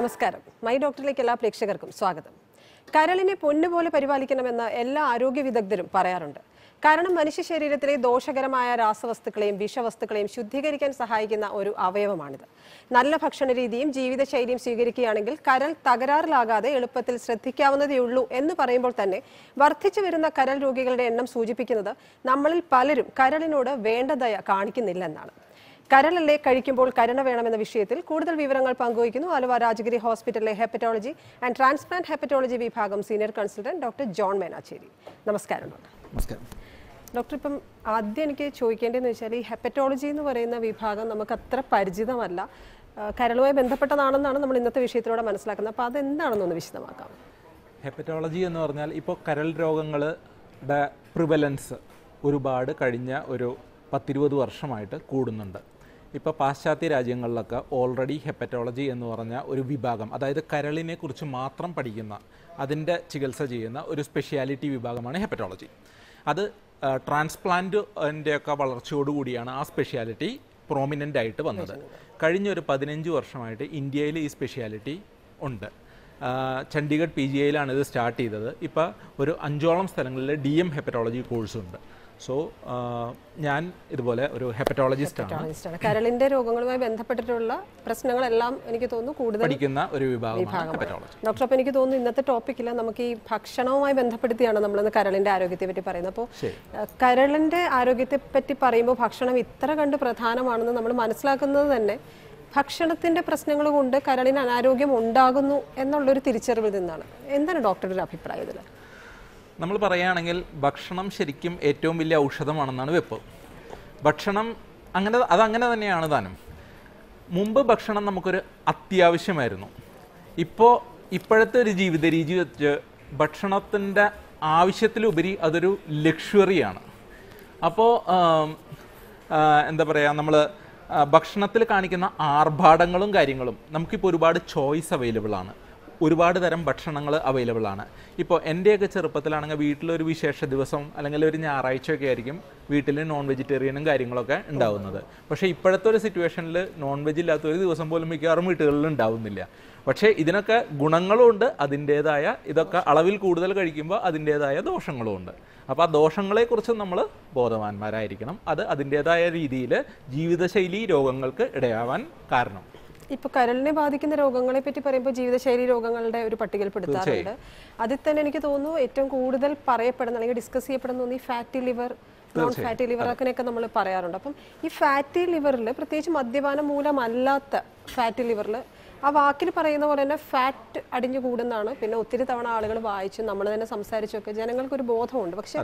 നമസ്കാരം മൈ ഡോക്ടറിലേക്ക് എല്ലാ പ്രേക്ഷകർക്കും സ്വാഗതം കരളിനെ പൊന്നുപോലെ പരിപാലിക്കണമെന്ന് എല്ലാ ആരോഗ്യ വിദഗ്ധരും പറയാറുണ്ട് കാരണം മനുഷ്യ ശരീരത്തിലെ ദോഷകരമായ രാസവസ്തുക്കളെയും വിഷവസ്തുക്കളെയും ശുദ്ധീകരിക്കാൻ സഹായിക്കുന്ന ഒരു അവയവമാണിത് നല്ല ഭക്ഷണ രീതിയും ജീവിതശൈലിയും സ്വീകരിക്കുകയാണെങ്കിൽ കരൾ തകരാറിലാകാതെ എളുപ്പത്തിൽ ശ്രദ്ധിക്കാവുന്നതേ ഉള്ളൂ എന്ന് പറയുമ്പോൾ തന്നെ വർദ്ധിച്ചു വരുന്ന കരൾ രോഗികളുടെ എണ്ണം സൂചിപ്പിക്കുന്നത് നമ്മളിൽ പലരും കരളിനോട് വേണ്ട ദയ കാണിക്കുന്നില്ലെന്നാണ് കരളല്ലേ കഴിക്കുമ്പോൾ കരുണ വേണമെന്ന വിഷയത്തിൽ കൂടുതൽ വിവരങ്ങൾ പങ്കുവയ്ക്കുന്നു ആലുവ രാജഗിരി ഹോസ്പിറ്റലിലെ ഹെപ്പറ്റോളജി ആൻഡ് ട്രാൻസ്പ്ലാന്റ് ഹെപ്പറ്റോളജി വിഭാഗം senior consultant doctor John Menachery നമസ്കാരം ഡോക്ടർ നമസ്കാരം ഡോക്ടർ ഇപ്പം ആദ്യം എനിക്ക് ചോദിക്കേണ്ടതെന്ന് വെച്ചാൽ ഈ ഹെപ്പറ്റോളജി എന്ന് പറയുന്ന വിഭാഗം നമുക്ക് അത്ര പരിചിതമല്ല ആ, കരളുമായി ബന്ധപ്പെട്ടതാണെന്നാണ് നമ്മൾ ഇന്നത്തെ വിഷയത്തിലൂടെ മനസ്സിലാക്കുന്നത് അപ്പോൾ അതെന്താണെന്നൊന്ന് വിശദമാക്കാം ഹെപ്പറ്റോളജി എന്ന് പറഞ്ഞാൽ ഇപ്പോൾ കരൾ രോഗങ്ങളുടെ പ്രിവലൻസ് ഒരുപാട് കഴിഞ്ഞ ഒരു പത്തിരുപത് വർഷമായിട്ട് കൂടുന്നുണ്ട് ഇപ്പോൾ പാശ്ചാത്യ രാജ്യങ്ങളിലൊക്കെ ഓൾറെഡി ഹെപ്പറ്റോളജി എന്ന് പറഞ്ഞ ഒരു വിഭാഗം അതായത് കരളിനെ കുറിച്ച് മാത്രം പഠിക്കുന്ന അതിൻ്റെ ചികിത്സ ചെയ്യുന്ന ഒരു സ്പെഷ്യാലിറ്റി വിഭാഗമാണ് ഹെപ്പറ്റോളജി അത് ട്രാൻസ്പ്ലാന്റിൻ്റെ ഒക്കെ വളർച്ചയോടുകൂടിയാണ് ആ സ്പെഷ്യാലിറ്റി പ്രോമിനൻ്റ് ആയിട്ട് വന്നത് കഴിഞ്ഞ ഒരു പതിനഞ്ച് വർഷമായിട്ട് ഇന്ത്യയിൽ ഈ സ്പെഷ്യാലിറ്റി ഉണ്ട് ആ, ചണ്ഡീഗഡ് പി ജി ഐയിലാണ് ഇത് സ്റ്റാർട്ട് ചെയ്തത് ഇപ്പോൾ ഒരു അഞ്ചോളം സ്ഥലങ്ങളിൽ ഡി എം ഹെപ്പറ്റോളജി കോഴ്സുണ്ട് സോ ഞാൻ ഇതുപോലെ ഒരു ഹെപ്പറ്റോളജിസ്റ്റ് ആണ് Pathologist ആണ്. കരളിന്റെ രോഗങ്ങളുമായി ബന്ധപ്പെട്ടിട്ടുള്ള പ്രശ്നങ്ങളെല്ലാം എനിക്ക് തോന്നുന്നു കൂടുതൽ പഠിക്കുന്ന ഒരു വിഭാഗമാണ് ഹെപ്പറ്റോളജി ഡോക്ടർ അപ്പോൾ എനിക്ക് തോന്നുന്നു ഇന്നത്തെ ടോപ്പിക്കിൽ നമുക്ക് ഈ ഭക്ഷണവുമായി ബന്ധപ്പെടുത്തിയാണ് നമ്മളിന്ന് കരളിന്റെ ആരോഗ്യത്തെ പറ്റി പറയുന്നത് അപ്പോൾ ശരി. കരളിന്റെ ആരോഗ്യത്തെ പറ്റി പറയുമ്പോൾ ഭക്ഷണം ഇത്ര കണ്ട് പ്രധാനമാണെന്ന് നമ്മൾ മനസ്സിലാക്കുന്നത് തന്നെ ഭക്ഷണത്തിന്റെ പ്രശ്നങ്ങൾ കൊണ്ട് കരളിന് അനാരോഗ്യം ഉണ്ടാകുന്നു എന്നുള്ളൊരു തിരിച്ചറിവിൽ നിന്നാണ് എന്താണ് ഡോക്ടറുടെ ഒരു അഭിപ്രായം ഇതിൽ നമ്മൾ പറയുകയാണെങ്കിൽ ഭക്ഷണം ശരിക്കും ഏറ്റവും വലിയ ഔഷധമാണെന്നാണ് വെപ്പ് ഭക്ഷണം അങ്ങനെ അതങ്ങനെ തന്നെയാണ് താനും മുമ്പ് ഭക്ഷണം നമുക്കൊരു അത്യാവശ്യമായിരുന്നു ഇപ്പോൾ ഇപ്പോഴത്തെ ഒരു ജീവിത രീതി വെച്ച് ഭക്ഷണത്തിൻ്റെ ആവശ്യത്തിലുപരി അതൊരു ലക്ഷറിയാണ് അപ്പോൾ എന്താ പറയുക നമ്മൾ ഭക്ഷണത്തിൽ കാണിക്കുന്ന ആർഭാടങ്ങളും കാര്യങ്ങളും നമുക്കിപ്പോൾ ഒരുപാട് ചോയ്സ് അവൈലബിൾ ആണ് ഒരുപാട് തരം ഭക്ഷണങ്ങൾ അവൈലബിൾ ആണ് ഇപ്പോൾ എൻ്റെയൊക്കെ ചെറുപ്പത്തിലാണെങ്കിൽ വീട്ടിലൊരു വിശേഷ ദിവസം അല്ലെങ്കിൽ ഒരു ഞായറാഴ്ചയൊക്കെ ആയിരിക്കും വീട്ടിൽ നോൺ വെജിറ്റേറിയനും കാര്യങ്ങളൊക്കെ ഉണ്ടാവുന്നത് പക്ഷേ ഇപ്പോഴത്തെ ഒരു സിറ്റുവേഷനിൽ നോൺ വെജ് ഇല്ലാത്ത ഒരു ദിവസം പോലും മിക്കവാറും വീട്ടുകളിൽ ഉണ്ടാവുന്നില്ല പക്ഷേ ഇതിനൊക്കെ ഗുണങ്ങളുമുണ്ട് അതിൻ്റേതായ ഇതൊക്കെ അളവിൽ കൂടുതൽ കഴിക്കുമ്പോൾ അതിൻ്റേതായ ദോഷങ്ങളും ഉണ്ട് അപ്പോൾ ആ ദോഷങ്ങളെക്കുറിച്ച് നമ്മൾ ബോധവാന്മാരായിരിക്കണം അത് അതിൻ്റേതായ രീതിയിൽ ജീവിതശൈലി രോഗങ്ങൾക്ക് ഇടയാവാൻ കാരണം ഇപ്പൊ കരളിനെ ബാധിക്കുന്ന രോഗങ്ങളെ പറ്റി പറയുമ്പോൾ ജീവിതശൈലി രോഗങ്ങളുടെ ഒരു പട്ടികയിൽപ്പെടുത്താറുണ്ട് അതിൽ തന്നെ എനിക്ക് തോന്നുന്നു ഏറ്റവും കൂടുതൽ പറയപ്പെടുന്ന അല്ലെങ്കിൽ ഡിസ്കസ് ചെയ്യപ്പെടുന്ന ഒന്ന് ഈ fatty liver non fatty liver അങ്ങനെയൊക്കെ നമ്മൾ പറയാറുണ്ട് അപ്പം ഈ ഫാറ്റി ലിവറിൽ പ്രത്യേകിച്ച് മദ്യപാനം മൂലമല്ലാത്ത ഫാറ്റി ലിവറിൽ ആ വാക്കിൽ പറയുന്ന പോലെ തന്നെ ഫാറ്റ് അടിഞ്ഞു കൂടുന്നതാണ് പിന്നെ ഒത്തിരി തവണ ആളുകൾ വായിച്ചു നമ്മൾ തന്നെ സംസാരിച്ചൊക്കെ ജനങ്ങൾക്കൊരു ബോധമുണ്ട് പക്ഷെ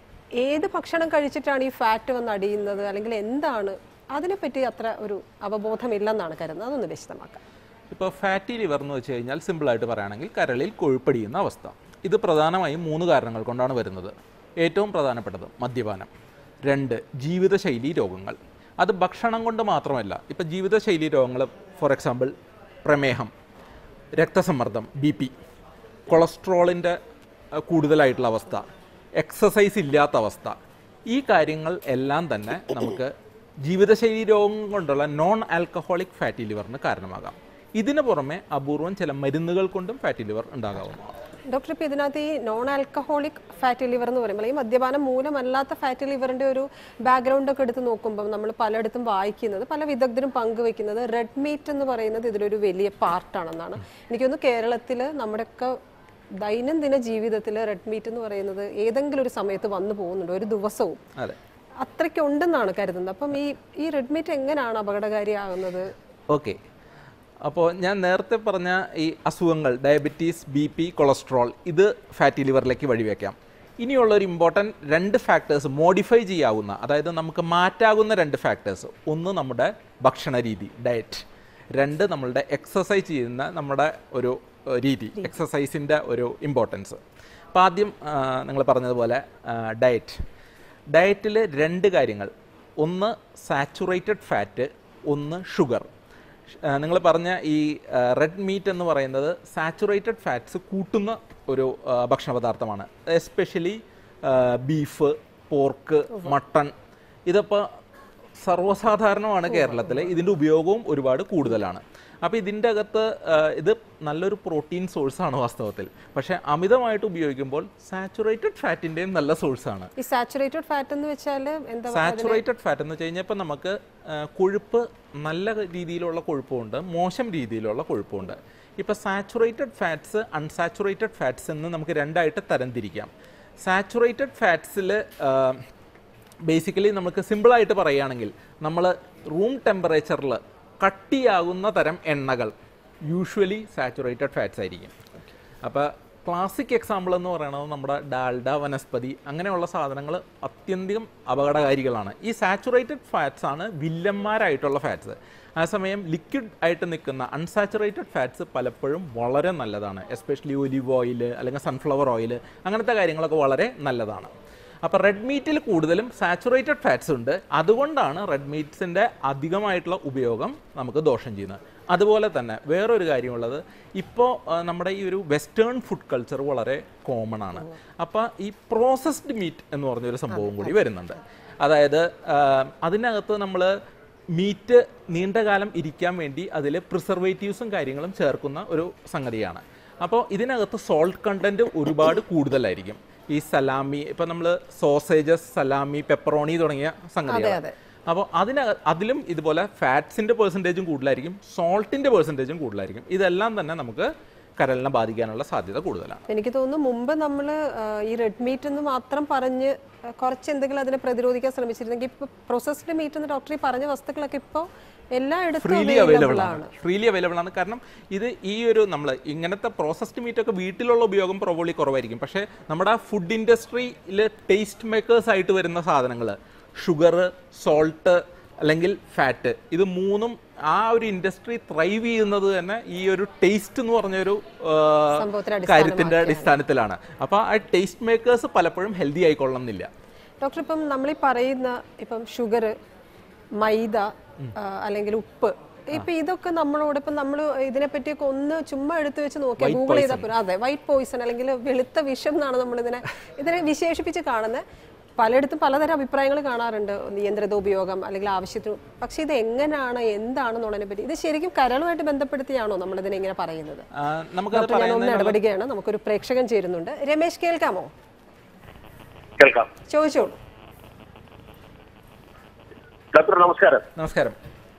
ഏത് ഭക്ഷണം കഴിച്ചിട്ടാണ് ഈ ഫാറ്റ് വന്ന് അടിയുന്നത് അല്ലെങ്കിൽ എന്താണ് അതിനെപ്പറ്റി അത്ര ഒരു അവബോധമില്ലെന്നാണ് കരുതുന്നത് അതൊന്ന് വിശദമാക്കാം ഇപ്പോൾ ഫാറ്റി ലിവർ എന്ന് വെച്ച് കഴിഞ്ഞാൽ സിമ്പിളായിട്ട് പറയുകയാണെങ്കിൽ കരളിൽ കൊഴുപ്പടിയുന്ന അവസ്ഥ ഇത് പ്രധാനമായും മൂന്ന് കാരണങ്ങൾ കൊണ്ടാണ് വരുന്നത് ഏറ്റവും പ്രധാനപ്പെട്ടത് മദ്യപാനം രണ്ട് ജീവിതശൈലി രോഗങ്ങൾ അത് ഭക്ഷണം കൊണ്ട് മാത്രമല്ല ഇപ്പോൾ ജീവിതശൈലി രോഗങ്ങൾ ഫോർ എക്സാമ്പിൾ പ്രമേഹം രക്തസമ്മർദ്ദം ബി പി കൊളസ്ട്രോളിൻ്റെ അഹ്, കൂടുതലായിട്ടുള്ള അവസ്ഥ എക്സസൈസ് ഇല്ലാത്ത അവസ്ഥ ഈ കാര്യങ്ങൾ എല്ലാം തന്നെ നമുക്ക് ജീവിതശൈലി രോഗം കൊണ്ടുള്ള നോൺ ആൽക്കഹോളിക് ഫാറ്റി ലിവറിന് കാരണമാകാം ഇതിന് പുറമെ അപൂർവം ചില മരുന്നുകൾ കൊണ്ടും ഫാറ്റി ലിവർ ഉണ്ടാകാവുന്നതാണ് ഡോക്ടർ ഇപ്പോൾ ഇതിനകത്ത് ഈ നോൺ ആൽക്കഹോളിക് ഫാറ്റി ലിവർ എന്ന് പറയുമ്പോൾ ഈ മദ്യപാനം മൂലമല്ലാത്ത ഫാറ്റി ലിവറിന്റെ ഒരു ബാക്ക്ഗ്രൗണ്ട് ഒക്കെ എടുത്ത് നോക്കുമ്പോൾ നമ്മൾ പലയിടത്തും വായിക്കുന്നത് പല വിദഗ്ധരും പങ്കുവെക്കുന്നത് റെഡ് മീറ്റ് എന്ന് പറയുന്നത് ഇതിലൊരു വലിയ പാർട്ടാണെന്നാണ് എനിക്കൊന്ന് കേരളത്തിൽ നമ്മുടെയൊക്കെ ദൈനംദിന ജീവിതത്തിൽ റെഡ് മീറ്റ് എന്ന് പറയുന്നത് ഏതെങ്കിലും ഒരു സമയത്ത് വന്നു പോകുന്നുണ്ട് ഒരു ദിവസവും അതെ അത്രയ്ക്കുണ്ടെന്നാണ് കരുതുന്നത് അപ്പം ഈ ഈ റെഡ് മീറ്റ് എങ്ങനെയാണ് അപകടകാരിയാകുന്നത് ഓക്കെ അപ്പോൾ ഞാൻ നേരത്തെ പറഞ്ഞ ഈ അസുഖങ്ങൾ ഡയബറ്റീസ് ബി പി കൊളസ്ട്രോൾ ഇത് ഫാറ്റി ലിവറിലേക്ക് വഴിവെക്കാം ഇനിയുള്ള ഒരു ഇമ്പോർട്ടൻറ്റ് രണ്ട് ഫാക്ടേഴ്സ് മോഡിഫൈ ചെയ്യാവുന്ന അതായത് നമുക്ക് മാറ്റാകുന്ന രണ്ട് ഫാക്ടേഴ്സ് ഒന്ന് നമ്മുടെ ഭക്ഷണ രീതി ഡയറ്റ് രണ്ട് നമ്മളുടെ എക്സസൈസ് ചെയ്യുന്ന നമ്മുടെ ഒരു ഏഹ്, രീതി എക്സസൈസിൻ്റെ ഒരു ഇമ്പോർട്ടൻസ് അപ്പോൾ ആദ്യം നിങ്ങൾ പറഞ്ഞതുപോലെ ഡയറ്റ് ഡയറ്റിൽ രണ്ട് കാര്യങ്ങൾ ഒന്ന് സാച്ചുറേറ്റഡ് ഫാറ്റ് ഒന്ന് ഷുഗർ നിങ്ങൾ പറഞ്ഞ ഈ റെഡ് മീറ്റ് എന്ന് പറയുന്നത് സാച്ചുറേറ്റഡ് ഫാറ്റ്സ് കൂട്ടുന്ന ഒരു ആ, ഭക്ഷണ പദാർത്ഥമാണ് എസ്പെഷ്യലി ബീഫ് പോർക്ക് മട്ടൺ ഇതിപ്പോൾ സർവ്വസാധാരണമാണ് കേരളത്തിൽ ഇതിൻ്റെ ഉപയോഗവും ഒരുപാട് കൂടുതലാണ് അപ്പോൾ ഇതിൻ്റെ അകത്ത് ആ, ഇത് നല്ലൊരു പ്രോട്ടീൻ സോഴ്സാണ് വാസ്തവത്തിൽ പക്ഷേ അമിതമായിട്ട് ഉപയോഗിക്കുമ്പോൾ സാച്ചുറേറ്റഡ് ഫാറ്റിൻ്റെയും നല്ല സോഴ്സാണ് ഈ സാച്ചുറേറ്റഡ് ഫാറ്റ് എന്ന് വെച്ചാൽ എന്താ സാച്ചുറേറ്റഡ് ഫാറ്റ് എന്ന് വെച്ച് കഴിഞ്ഞാൽ ഇപ്പം നമുക്ക് ആ, കൊഴുപ്പ് നല്ല രീതിയിലുള്ള കൊഴുപ്പുണ്ട് മോശം രീതിയിലുള്ള കൊഴുപ്പുണ്ട് ഇപ്പോൾ സാച്ചുറേറ്റഡ് ഫാറ്റ്സ് അൺസാച്ചുറേറ്റഡ് ഫാറ്റ്സ് എന്ന് നമുക്ക് രണ്ടായിട്ട് തരംതിരിക്കാം സാച്ചുറേറ്റഡ് ഫാറ്റ്സിൽ ബേസിക്കലി നമുക്ക് സിമ്പിളായിട്ട് പറയുകയാണെങ്കിൽ നമ്മൾ റൂം ടെമ്പറേച്ചറിൽ കട്ടിയാകുന്ന തരം എണ്ണകൾ യൂഷ്വലി സാച്ചുറേറ്റഡ് ഫാറ്റ്സ് ആയിരിക്കും അപ്പോൾ ക്ലാസിക് എക്സാമ്പിൾ എന്ന് പറയുന്നത് നമ്മുടെ ഡാൽഡ വനസ്പതി അങ്ങനെയുള്ള സാധനങ്ങൾ അത്യന്തം അപകടകാരികളാണ് ഈ സാച്ചുറേറ്റഡ് ഫാറ്റ്സ് ആണ് വില്ലന്മാരായിട്ടുള്ള ഫാറ്റ്സ് അതേസമയം ലിക്വിഡ് ആയിട്ട് നിൽക്കുന്ന അൺസാച്ചുറേറ്റഡ് ഫാറ്റ്സ് പലപ്പോഴും വളരെ നല്ലതാണ് എസ്പെഷ്യലി ഒലിവ് ഓയിൽ അല്ലെങ്കിൽ സൺഫ്ലവർ ഓയിൽ അങ്ങനത്തെ കാര്യങ്ങളൊക്കെ വളരെ നല്ലതാണ് അപ്പോൾ റെഡ് മീറ്റിൽ കൂടുതലും സാച്ചുറേറ്റഡ് ഫാറ്റ്സ് ഉണ്ട് അതുകൊണ്ടാണ് റെഡ് മീറ്റ്സിൻ്റെ അധികമായിട്ടുള്ള ഉപയോഗം നമുക്ക് ദോഷം ചെയ്യുന്നത് അതുപോലെ തന്നെ വേറൊരു കാര്യമുള്ളത് ഇപ്പോൾ നമ്മുടെ ഈ ഒരു വെസ്റ്റേൺ ഫുഡ് കൾച്ചർ വളരെ കോമൺ ആണ് അപ്പോൾ ഈ പ്രോസസ്ഡ് മീറ്റ് എന്ന് പറഞ്ഞൊരു സംഭവം കൂടി വരുന്നുണ്ട് അതായത് ആ, അതിനകത്ത് നമ്മൾ മീറ്റ് നീണ്ടകാലം ഇരിക്കാൻ വേണ്ടി അതിൽ പ്രിസർവേറ്റീവ്സും കാര്യങ്ങളും ചേർക്കുന്ന ഒരു സംഗതിയാണ് അപ്പോൾ ഇതിനകത്ത് സോൾട്ട് കണ്ടന്റ് ഒരുപാട് കൂടുതലായിരിക്കും ഈ സലാമി ഇപ്പം നമ്മൾ സോസേജസ് സലാമി പെപ്പറോണി തുടങ്ങിയ സംഗതികൾ അതെ. അപ്പോൾ അതിനക അതിലും ഇതുപോലെ ഫാറ്റ്സിൻ്റെ പെർസെൻറ്റേജും കൂടുതലായിരിക്കും സോൾട്ടിൻ്റെ പെർസെൻറ്റേജും കൂടുതലായിരിക്കും ഇതെല്ലാം തന്നെ നമുക്ക് കരളിനെ ബാധിക്കാനുള്ള സാധ്യത കൂടുതലാണ് എനിക്ക് തോന്നുന്നു മുമ്പ് നമ്മൾ ഈ റെഡ് മീറ്റ് എന്ന് മാത്രം പറഞ്ഞ് ആ, കുറച്ച് എന്തെങ്കിലും അതിനെ പ്രതിരോധിക്കാൻ ശ്രമിച്ചിരുന്നെങ്കിൽ ഇപ്പൊ പ്രോസസ്ഡ് മീറ്റ് എന്ന് ഡോക്ടർ ഈ പറഞ്ഞ വസ്തുക്കളൊക്കെ ഇപ്പോൾ എല്ലായിടത്തും ഫ്രീലി അവൈലബിൾ അവൈലബിൾ ആണ് ആണ് ഫ്രീലി അവൈലബിൾ ആണ് കാരണം ഇത് ഈ ഒരു നമ്മൾ ഇങ്ങനത്തെ പ്രോസസ്ഡ് മീറ്റ് ഒക്കെ വീട്ടിലുള്ള ഉപയോഗം പ്രോബബ്ലി കുറവായിരിക്കും പക്ഷേ നമ്മുടെ ഫുഡ് ഇൻഡസ്ട്രിയിൽ ടേസ്റ്റ് മേക്കേഴ്സ് ആയിട്ട് വരുന്ന സാധനങ്ങൾ ഷുഗർ സോൾട്ട് അല്ലെങ്കിൽ ഫാറ്റ് ഇത് മൂന്നും ആ ഒരു ഇൻഡസ്ട്രി ത്രൈവ് ചെയ്യുന്നത് തന്നെ ഈ ഒരു ടേസ്റ്റ് എന്ന് പറഞ്ഞൊരു ആ, സംഭവത്തിന് കാര്യത്തിന്റെ അടിസ്ഥാനത്തിലാണ് അപ്പോൾ ആ ടേസ്റ്റ് മേക്കേഴ്സ് പലപ്പോഴും ഹെൽത്തി ആയിക്കൊള്ളണമെന്നില്ല ഡോക്ടർ ഇപ്പം നമ്മൾ ഈ പറയുന്ന ഇപ്പം ഷുഗർ മൈദ ആ, അല്ലെങ്കിൽ ഉപ്പ് ഇപ്പൊ ഇതൊക്കെ നമ്മളോട് ഇപ്പം നമ്മൾ ഇതിനെപ്പറ്റിയൊക്കെ ഒന്ന് ചുമ്മാ എടുത്തു വെച്ച് നോക്കിയാൽ ഗൂഗിൾ ചെയ്താൽ പോലും അതെ വൈറ്റ് പോയിസൺ അല്ലെങ്കിൽ വെളുത്ത വിഷം എന്നാണ് നമ്മൾ ഇതിനെ ഇതിനെ വിശേഷിപ്പിച്ച് കാണുന്നത് പലയിടത്തും പലതരം അഭിപ്രായങ്ങൾ കാണാറുണ്ട് നിയന്ത്രിത ഉപയോഗം അല്ലെങ്കിൽ ആവശ്യത്തിന് പക്ഷെ ഇത് എങ്ങനെയാണ് എന്താണെന്നുള്ളതിനെ പറ്റി ഇത് ശരിക്കും കരളുമായിട്ട് ബന്ധപ്പെടുത്തിയാണോ നമ്മൾ ഇതിനെ ഇങ്ങനെ പറയുന്നത് ആ, നമുക്കത് ഡോക്ടർ ഞാൻ ഒന്ന് പറയുന്നത് ഇടപെടുകയാണ് നമുക്കൊരു പ്രേക്ഷകൻ ചേരുന്നുണ്ട് രമേശ് കേൾക്കാമോ കേൾക്കാം ചോദിച്ചോളൂ ഡോക്ടർ നമസ്കാരം നമസ്കാരം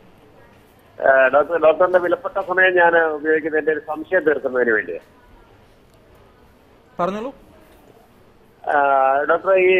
ഏഹ് ഡോക്ടർ ഡോക്ടറിന്റെ വിലപ്പെട്ട സമയം ഞാൻ ഉപയോഗിക്കുന്നത് എന്റെ ഒരു സംശയം തീർക്കുന്നതിന് വേണ്ടി പറഞ്ഞോളൂ ഡോക്ടർ ഈ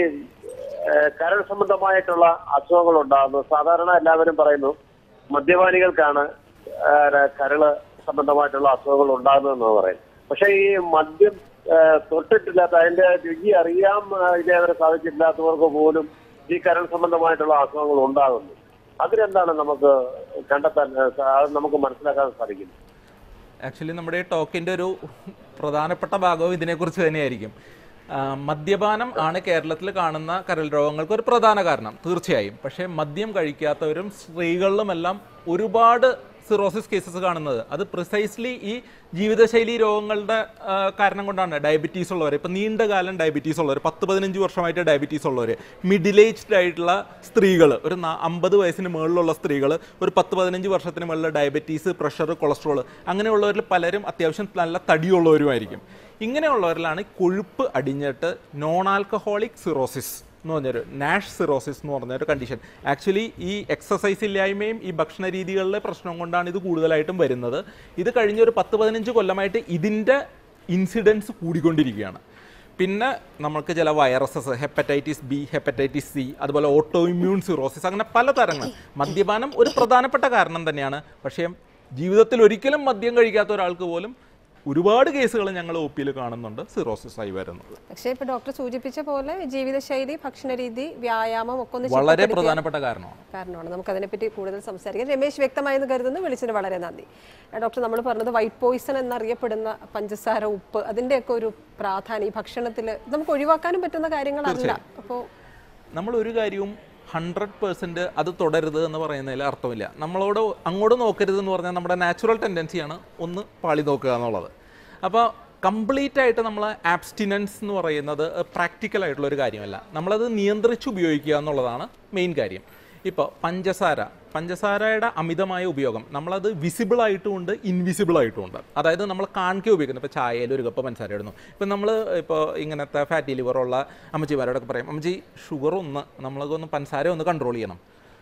ഏഹ് കരൾ സംബന്ധമായിട്ടുള്ള അസുഖങ്ങൾ ഉണ്ടാകുന്നു സാധാരണ എല്ലാവരും പറയുന്നു മദ്യപാനികൾക്കാണ് ഏഹ് കരള് സംബന്ധമായിട്ടുള്ള അസുഖങ്ങൾ ഉണ്ടാകുന്നതെന്ന് പറയും പക്ഷെ ഈ മദ്യം ഏഹ് തൊട്ടിട്ടില്ലാത്ത അതിന്റെ രുചി അറിയാൻ ഏഹ് ഇതേവരെ സാധിച്ചിട്ടില്ലാത്തവർക്ക് പോലും ഈ കരൾ സംബന്ധമായിട്ടുള്ള അസുഖങ്ങൾ ഉണ്ടാകുന്നു അതിനെന്താണ് നമുക്ക് കണ്ടെത്താൻ ഏഹ് സാ- അത് നമുക്ക് മനസ്സിലാക്കാൻ സാധിക്കുന്നത് ആക്ച്വലി നമ്മുടെ ഈ ടോക്കിൻ്റെ ഒരു പ്രധാനപ്പെട്ട ഭാഗവും ഇതിനെക്കുറിച്ച് തന്നെയായിരിക്കും ആ, മദ്യപാനം ആണ് കേരളത്തിൽ കാണുന്ന കരൾ രോഗങ്ങൾക്ക് ഒരു പ്രധാന കാരണം തീർച്ചയായും പക്ഷേ മദ്യം കഴിക്കാത്തവരും സ്ത്രീകളിലുമെല്ലാം ഒരുപാട് സിറോസിസ് കേസസ് കാണുന്നത് അത് പ്രിസൈസ്ലി ഈ ജീവിതശൈലി രോഗങ്ങളുടെ ആ, കാരണം കൊണ്ടാണ് ഡയബറ്റീസ് ഉള്ളവർ ഇപ്പം നീണ്ട കാലം ഡയബറ്റീസ് ഉള്ളവർ പത്ത് പതിനഞ്ച് വർഷമായിട്ട് ഡയബറ്റീസ് ഉള്ളവർ മിഡിൽ ഏജ്ഡ് ആയിട്ടുള്ള സ്ത്രീകൾ ഒരു നാ- അമ്പത് വയസ്സിന് മുകളിലുള്ള സ്ത്രീകൾ ഒരു പത്ത് പതിനഞ്ച് വർഷത്തിന് മുകളിൽ ഡയബറ്റീസ് പ്രഷർ കൊളസ്ട്രോൾ അങ്ങനെയുള്ളവരിൽ പലരും അത്യാവശ്യം നല്ല തടിയുള്ളവരുമായിരിക്കും ഇങ്ങനെയുള്ളവരിലാണ് കൊഴുപ്പ് അടിഞ്ഞിട്ട് നോൺ ആൽക്കഹോളിക് സിറോസിസ് എന്ന് പറഞ്ഞൊരു നാഷ് സിറോസിസ് എന്ന് പറഞ്ഞൊരു കണ്ടീഷൻ ആക്ച്വലി ഈ എക്സസൈസ് ഇല്ലായ്മയും ഈ ഭക്ഷണ രീതികളിലെ പ്രശ്നം കൊണ്ടാണ് ഇത് കൂടുതലായിട്ടും വരുന്നത് ഇത് കഴിഞ്ഞ ഒരു പത്ത് പതിനഞ്ച് കൊല്ലമായിട്ട് ഇതിൻ്റെ ഇൻസിഡൻസ് കൂടിക്കൊണ്ടിരിക്കുകയാണ് പിന്നെ നമുക്ക് ചില viruses hepatitis B hepatitis C അതുപോലെ ഓട്ടോ ഇമ്മ്യൂൺ സിറോസിസ് അങ്ങനെ പല തരങ്ങൾ മദ്യപാനം ഒരു പ്രധാനപ്പെട്ട കാരണം തന്നെയാണ് പക്ഷേ ജീവിതത്തിൽ ഒരിക്കലും മദ്യം കഴിക്കാത്ത ഒരാൾക്ക് പോലും ഒരുപാട് കേസുകൾ ഞങ്ങൾ ഒ പിയിൽ കാണുന്നുണ്ട് സിറോസിസ് ആയി വരുന്നത് പക്ഷേ ഇപ്പൊ ഡോക്ടർ സൂചിപ്പിച്ച പോലെ ജീവിതശൈലി ഭക്ഷണരീതി വ്യായാമം ഒക്കെ ഒന്ന് വളരെ ചിട്ടപ്പെടുത്തിയ പ്രധാനപ്പെട്ട കാരണമാണ് കാരണമാണ് നമുക്ക് അതിനെപ്പറ്റി കൂടുതൽ സംസാരിക്കാം രമേശ് വ്യക്തമായെന്ന് കരുതുന്നു വിളിച്ചതിന് വളരെ നന്ദി ആ, ഡോക്ടർ നമ്മൾ പറഞ്ഞത് വൈറ്റ് പോയിസൺ എന്നറിയപ്പെടുന്ന പഞ്ചസാര ഉപ്പ് അതിന്റെയൊക്കെ ഒരു പ്രാധാന്യം ഈ ഭക്ഷണത്തിൽ നമുക്ക് ഒഴിവാക്കാനും പറ്റുന്ന കാര്യങ്ങളല്ല അപ്പോൾ നമ്മൾ ഒരു കാര്യവും ഹൺഡ്രഡ് പേഴ്സൻറ്റ് അത് തുടരുത് എന്ന് പറയുന്നതിൽ അർത്ഥമില്ല നമ്മളോട് അങ്ങോട്ട് നോക്കരുത് എന്ന് പറഞ്ഞാൽ നമ്മുടെ നാച്ചുറൽ ടെൻഡൻസിയാണ് ഒന്ന് പാളി നോക്കുക എന്നുള്ളത് അപ്പോൾ കംപ്ലീറ്റ് ആയിട്ട് നമ്മൾ ആബ്സ്റ്റിനൻസ് എന്ന് പറയുന്നത് പ്രാക്ടിക്കൽ ആയിട്ടുള്ള ഒരു കാര്യമല്ല നമ്മളത് നിയന്ത്രിച്ച് ഉപയോഗിക്കുക എന്നുള്ളതാണ് മെയിൻ കാര്യം ഇപ്പോൾ പഞ്ചസാര പഞ്ചസാരയുടെ അമിതമായ ഉപയോഗം നമ്മളത് വിസിബിൾ ആയിട്ടുമുണ്ട് ഇൻവിസിബിൾ ആയിട്ടുമുണ്ട് അതായത് നമ്മൾ കാണിക്കെ ഉപയോഗിക്കുന്നത് ഇപ്പോൾ ചായയിൽ ഒരു കപ്പ് പഞ്ചസാര ഇടുന്നു ഇപ്പം നമ്മൾ ഇപ്പോൾ ഇങ്ങനത്തെ ഫാറ്റി ലിവറുള്ള അമ്മച്ചിമാരോടൊക്കെ പറയും അമ്മച്ചി ഷുഗർ ഒന്ന് നമ്മളൊക്കെ പഞ്ചസാര ഒന്ന് കൺട്രോൾ ചെയ്യണം